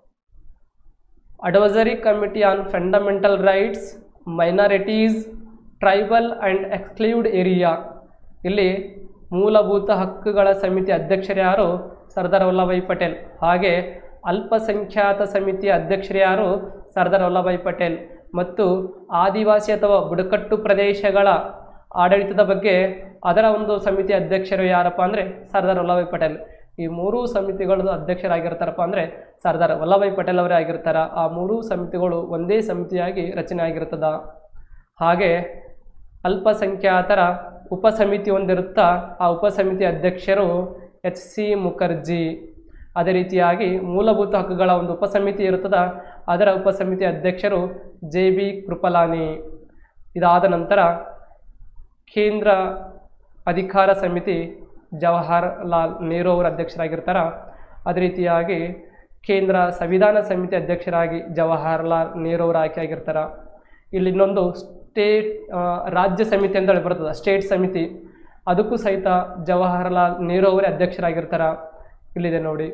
advisory committee on fundamental rights minorities tribal and exclude area ಇಲ್ಲಿ ಮೂಲಭೂತ ಹಕ್ಕುಗಳ ಸಮಿತಿ ಅಧ್ಯಕ್ಷರು ಯಾರು ಸರ್ದಾರ್ ವಲ್ಲಭಾಯಿ ಪಟೇಲ್ ಹಾಗೆ ಅಲ್ಪಸಂಖ್ಯಾತ ಸಮಿತಿಯ ಅಧ್ಯಕ್ಷರು ಯಾರು ಸರ್ದಾರ್ ವಲ್ಲಭಾಯಿ ಪಟೇಲ್ ಮತ್ತು ಆದಿವಾಸಿ ಅಥವಾ ಬುಡಕಟ್ಟು ಪ್ರದೇಶಗಳ ಆಡಳಿತದ ಬಗ್ಗೆ ಅದರ ಒಂದು ಸಮಿತಿ ಅಧ್ಯಕ್ಷರು ಯಾರಪ್ಪ ಅಂದರೆ ಸರ್ದಾರ್ ವಲ್ಲಭಾಯಿ ಪಟೇಲ್ ಈ ಮೂರೂ ಸಮಿತಿಗಳದ್ದು ಅಧ್ಯಕ್ಷರಾಗಿರ್ತಾರಪ್ಪ ಅಂದರೆ ಸರ್ದಾರ್ ವಲ್ಲಭಾಯಿ ಪಟೇಲ್ ಅವರೇ ಆಗಿರ್ತಾರ ಆ ಮೂರೂ ಸಮಿತಿಗಳು ಒಂದೇ ಸಮಿತಿಯಾಗಿ ರಚನೆ ಆಗಿರ್ತದ ಹಾಗೆ ಅಲ್ಪಸಂಖ್ಯಾತರ ಉಪಸಮಿತಿ ಒಂದಿರುತ್ತಾ ಆ ಉಪಸಮಿತಿ ಅಧ್ಯಕ್ಷರು ಎಚ್ ಸಿ ಮುಖರ್ಜಿ ಅದೇ ರೀತಿಯಾಗಿ ಮೂಲಭೂತ ಹಕ್ಕುಗಳ ಒಂದು ಉಪಸಮಿತಿ ಇರುತ್ತದ ಅದರ ಉಪಸಮಿತಿ ಅಧ್ಯಕ್ಷರು ಜೆ ಬಿ ಕೃಪಲಾನಿ ಇದಾದ ನಂತರ ಕೇಂದ್ರ ಅಧಿಕಾರ ಸಮಿತಿ ಜವಾಹರ್ಲಾಲ್ ನೆಹರು ಅವರು ಅಧ್ಯಕ್ಷರಾಗಿರ್ತಾರ ಅದೇ ರೀತಿಯಾಗಿ ಕೇಂದ್ರ ಸಂವಿಧಾನ ಸಮಿತಿ ಅಧ್ಯಕ್ಷರಾಗಿ ಜವಾಹರ್ಲಾಲ್ ನೆಹರು ಅವರು ಆಯ್ಕೆ ಆಗಿರ್ತಾರ ಇಲ್ಲಿ ಇನ್ನೊಂದು ಸ್ಟೇಟ್ ಆ, ರಾಜ್ಯ ಸಮಿತಿ ಅಂತ ಹೇಳಿ ಬರ್ತದೆ ಸ್ಟೇಟ್ ಸಮಿತಿ ಅದಕ್ಕೂ ಸಹಿತ ಜವಾಹರ್ಲಾಲ್ ನೆಹರು ಅವರೇ ಅಧ್ಯಕ್ಷರಾಗಿರ್ತಾರ ಇಲ್ಲಿದೆ ನೋಡಿ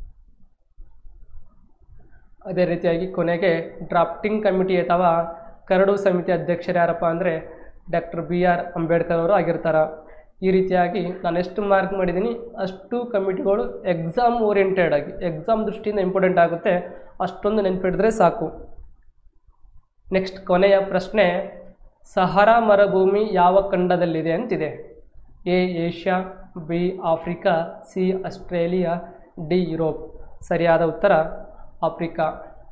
ಅದೇ ರೀತಿಯಾಗಿ ಕೊನೆಗೆ ಡ್ರಾಫ್ಟಿಂಗ್ ಕಮಿಟಿ ಅಥವಾ ಕರಡು ಸಮಿತಿ ಅಧ್ಯಕ್ಷರು ಯಾರಪ್ಪ ಅಂದರೆ ಡಾಕ್ಟರ್ ಬಿ ಆರ್ ಅಂಬೇಡ್ಕರ್ ಅವರು ಆಗಿರ್ತಾರ ಈ ರೀತಿಯಾಗಿ ನಾನು ಎಷ್ಟು ಮಾರ್ಕ್ ಮಾಡಿದ್ದೀನಿ ಅಷ್ಟು ಕಮಿಟಿಗಳು ಎಕ್ಸಾಮ್ ಓರಿಯೆಂಟೆಡ್ ಆಗಿ ಎಕ್ಸಾಮ್ ದೃಷ್ಟಿಯಿಂದ ಇಂಪಾರ್ಟೆಂಟ್ ಆಗುತ್ತೆ ಅಷ್ಟೊಂದು ನೆನ್ಪಿಡಿದ್ರೆ ಸಾಕು ನೆಕ್ಸ್ಟ್ ಕೊನೆಯ ಪ್ರಶ್ನೆ ಸಹರಾ ಮರುಭೂಮಿ ಯಾವ ಖಂಡದಲ್ಲಿದೆ ಅಂತಿದೆ A Asia B Africa C Australia D Europe ಸರಿಯಾದ ಉತ್ತರ ಆಫ್ರಿಕಾ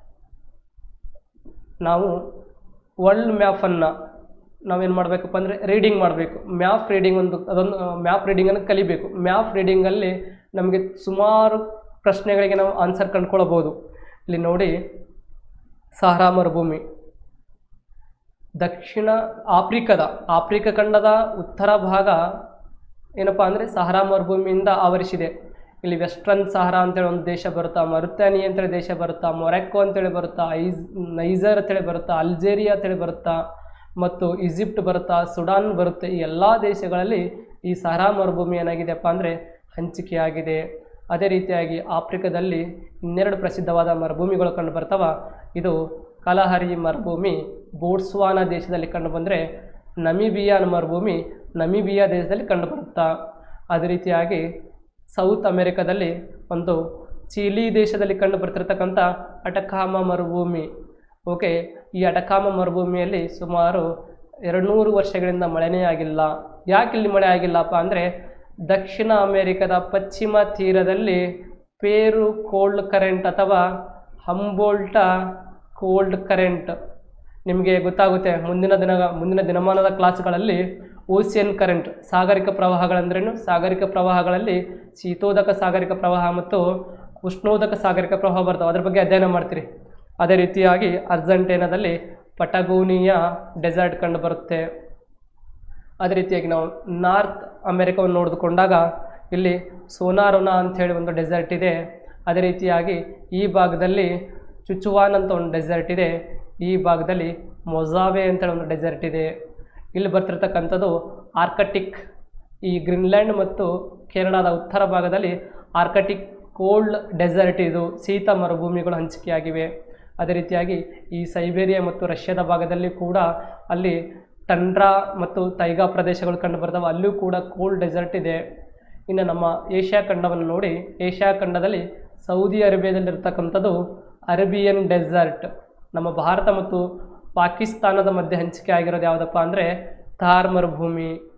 ನಾವು ವರ್ಲ್ಡ್ ಮ್ಯಾಪನ್ನು ನಾವೇನು ಮಾಡಬೇಕಪ್ಪ ಅಂದರೆ ರೀಡಿಂಗ್ ಮಾಡಬೇಕು ಮ್ಯಾಪ್ ರೀಡಿಂಗ್ ಒಂದು ಅದೊಂದು ಮ್ಯಾಪ್ ರೀಡಿಂಗನ್ನು ಕಲಿಬೇಕು ಮ್ಯಾಪ್ ರೀಡಿಂಗಲ್ಲಿ ನಮಗೆ ಸುಮಾರು ಪ್ರಶ್ನೆಗಳಿಗೆ ನಾವು ಆನ್ಸರ್ ಕಂಡುಕೊಳ್ಳಬಹುದು ಇಲ್ಲಿ ನೋಡಿ ಸಹರಾ ಮರುಭೂಮಿ ದಕ್ಷಿಣ ಆಫ್ರಿಕಾದ ಆಫ್ರಿಕಾ ಖಂಡದ ಉತ್ತರ ಭಾಗ ಏನಪ್ಪ ಅಂದರೆ ಸಹರಾ ಮರುಭೂಮಿಯಿಂದ ಆವರಿಸಿದೆ ಇಲ್ಲಿ ವೆಸ್ಟ್ರನ್ ಸಹರಾ ಅಂತೇಳಿ ಒಂದು ದೇಶ ಬರುತ್ತಾ ಮರುತಾನಿ ಅಂತೇಳಿ ದೇಶ ಬರುತ್ತಾ ಮೊರೆಕ್ಕೋ ಅಂತೇಳಿ ಬರುತ್ತಾ ಐಸ್ ನೈಜರ್ ಅಂತೇಳಿ ಬರುತ್ತಾ ಅಲ್ಜೇರಿಯಾ ಅಂತೇಳಿ ಬರುತ್ತಾ ಮತ್ತು ಈಜಿಪ್ಟ್ ಬರುತ್ತಾ ಸುಡಾನ್ ಬರುತ್ತೆ ಈ ಎಲ್ಲ ದೇಶಗಳಲ್ಲಿ ಈ ಸಹರಾ ಮರುಭೂಮಿ ಏನಾಗಿದೆಯಪ್ಪ ಅಂದರೆ ಹಂಚಿಕೆಯಾಗಿದೆ ಅದೇ ರೀತಿಯಾಗಿ ಆಫ್ರಿಕಾದಲ್ಲಿ ಇನ್ನೆರಡು ಪ್ರಸಿದ್ಧವಾದ ಮರುಭೂಮಿಗಳು ಕಂಡು ಬರ್ತಾವ ಇದು ಕಲಹರಿ ಮರುಭೂಮಿ ಬೋಟ್ಸ್ವಾನಾ ದೇಶದಲ್ಲಿ ಕಂಡು ಬಂದರೆ ನಮಿಬಿಯಾ ಮರುಭೂಮಿ ನಮಿಬಿಯಾ ದೇಶದಲ್ಲಿ ಕಂಡುಬರುತ್ತಾ ಅದೇ ರೀತಿಯಾಗಿ ಸೌತ್ ಅಮೆರಿಕಾದಲ್ಲಿ ಒಂದು ಚಿಲಿ ದೇಶದಲ್ಲಿ ಕಂಡು ಬರ್ತಿರ್ತಕ್ಕಂಥ ಅಟಕಾಮ ಮರುಭೂಮಿ ಓಕೆ ಈ ಅಟಕಾಮ ಮರುಭೂಮಿಯಲ್ಲಿ ಸುಮಾರು ಎರಡು ನೂರು ವರ್ಷಗಳಿಂದ ಮಳೆನೇ ಆಗಿಲ್ಲ ಯಾಕೆ ಇಲ್ಲಿ ಮಳೆ ಆಗಿಲ್ಲಪ್ಪ ಅಂದರೆ ದಕ್ಷಿಣ ಅಮೆರಿಕದ ಪಶ್ಚಿಮ ತೀರದಲ್ಲಿ ಪೇರು ಕೋಲ್ಡ್ ಕರೆಂಟ್ ಅಥವಾ ಹಂಬೋಲ್ಟ ಕೋಲ್ಡ್ ಕರೆಂಟ್ ನಿಮಗೆ ಗೊತ್ತಾಗುತ್ತೆ ಮುಂದಿನ ದಿನ ಮುಂದಿನ ದಿನಮಾನದ ಕ್ಲಾಸ್ಗಳಲ್ಲಿ ಓಸಿಯನ್ ಕರೆಂಟ್ ಸಾಗರಿಕ ಪ್ರವಾಹಗಳಂದ್ರೇನು ಸಾಗರಿಕ ಪ್ರವಾಹಗಳಲ್ಲಿ ಶೀತೋದಕ ಸಾಗರಿಕ ಪ್ರವಾಹ ಮತ್ತು ಉಷ್ಣೋದಕ ಸಾಗರಿಕ ಪ್ರವಾಹ ಬರ್ತವೆ ಅದ್ರ ಬಗ್ಗೆ ಅಧ್ಯಯನ ಮಾಡ್ತೀರಿ ಅದೇ ರೀತಿಯಾಗಿ ಅರ್ಜೆಂಟೈನಾದಲ್ಲಿ ಪಟಗೋನಿಯ ಡೆಸರ್ಟ್ ಕಂಡು ಬರುತ್ತೆ ಅದೇ ರೀತಿಯಾಗಿ ನಾವು ನಾರ್ತ್ ಅಮೆರಿಕವನ್ನು ನೋಡಿದುಕೊಂಡಾಗ ಇಲ್ಲಿ ಸೋನಾರೋನಾ ಅಂಥೇಳಿ ಒಂದು ಡೆಸರ್ಟ್ ಇದೆ ಅದೇ ರೀತಿಯಾಗಿ ಈ ಭಾಗದಲ್ಲಿ ಚುಚುವಾನ್ ಅಂತ ಒಂದು ಡೆಸರ್ಟ್ ಇದೆ ಈ ಭಾಗದಲ್ಲಿ ಮೊಜಾವೆ ಅಂತೇಳಿ ಒಂದು ಡೆಸರ್ಟ್ ಇದೆ ಇಲ್ಲಿ ಬರ್ತಿರ್ತಕ್ಕಂಥದ್ದು ಆರ್ಕಟಿಕ್ ಈ ಗ್ರೀನ್ಲ್ಯಾಂಡ್ ಮತ್ತು ಕೆನಡಾದ ಉತ್ತರ ಭಾಗದಲ್ಲಿ ಆರ್ಕಟಿಕ್ ಕೋಲ್ಡ್ ಡೆಸರ್ಟ್ ಇದು ಶೀತ ಮರುಭೂಮಿಗಳು ಹಂಚಿಕೆಯಾಗಿವೆ ಅದೇ ರೀತಿಯಾಗಿ ಈ ಸೈಬೇರಿಯಾ ಮತ್ತು ರಷ್ಯಾದ ಭಾಗದಲ್ಲಿ ಕೂಡ ಅಲ್ಲಿ ಟಂಡ್ರಾ ಮತ್ತು ತೈಗಾ ಪ್ರದೇಶಗಳು ಕಂಡು ಬರ್ತವೆ ಅಲ್ಲೂ ಕೂಡ ಕೋಲ್ಡ್ ಡೆಸರ್ಟ್ ಇದೆ ಇನ್ನು ನಮ್ಮ ಏಷ್ಯಾ ಖಂಡವನ್ನು ನೋಡಿ ಏಷ್ಯಾ ಖಂಡದಲ್ಲಿ ಸೌದಿ ಅರೇಬಿಯಾದಲ್ಲಿರ್ತಕ್ಕಂಥದ್ದು ಅರೇಬಿಯನ್ ಡೆಸರ್ಟ್ ನಮ್ಮ ಭಾರತ ಮತ್ತು ಪಾಕಿಸ್ತಾನದ ಮಧ್ಯೆ ಹಂಚಿಕೆ ಆಗಿರೋದು ಯಾವುದಪ್ಪ ಅಂದರೆ ಥಾರ್ ಮರುಭೂಮಿ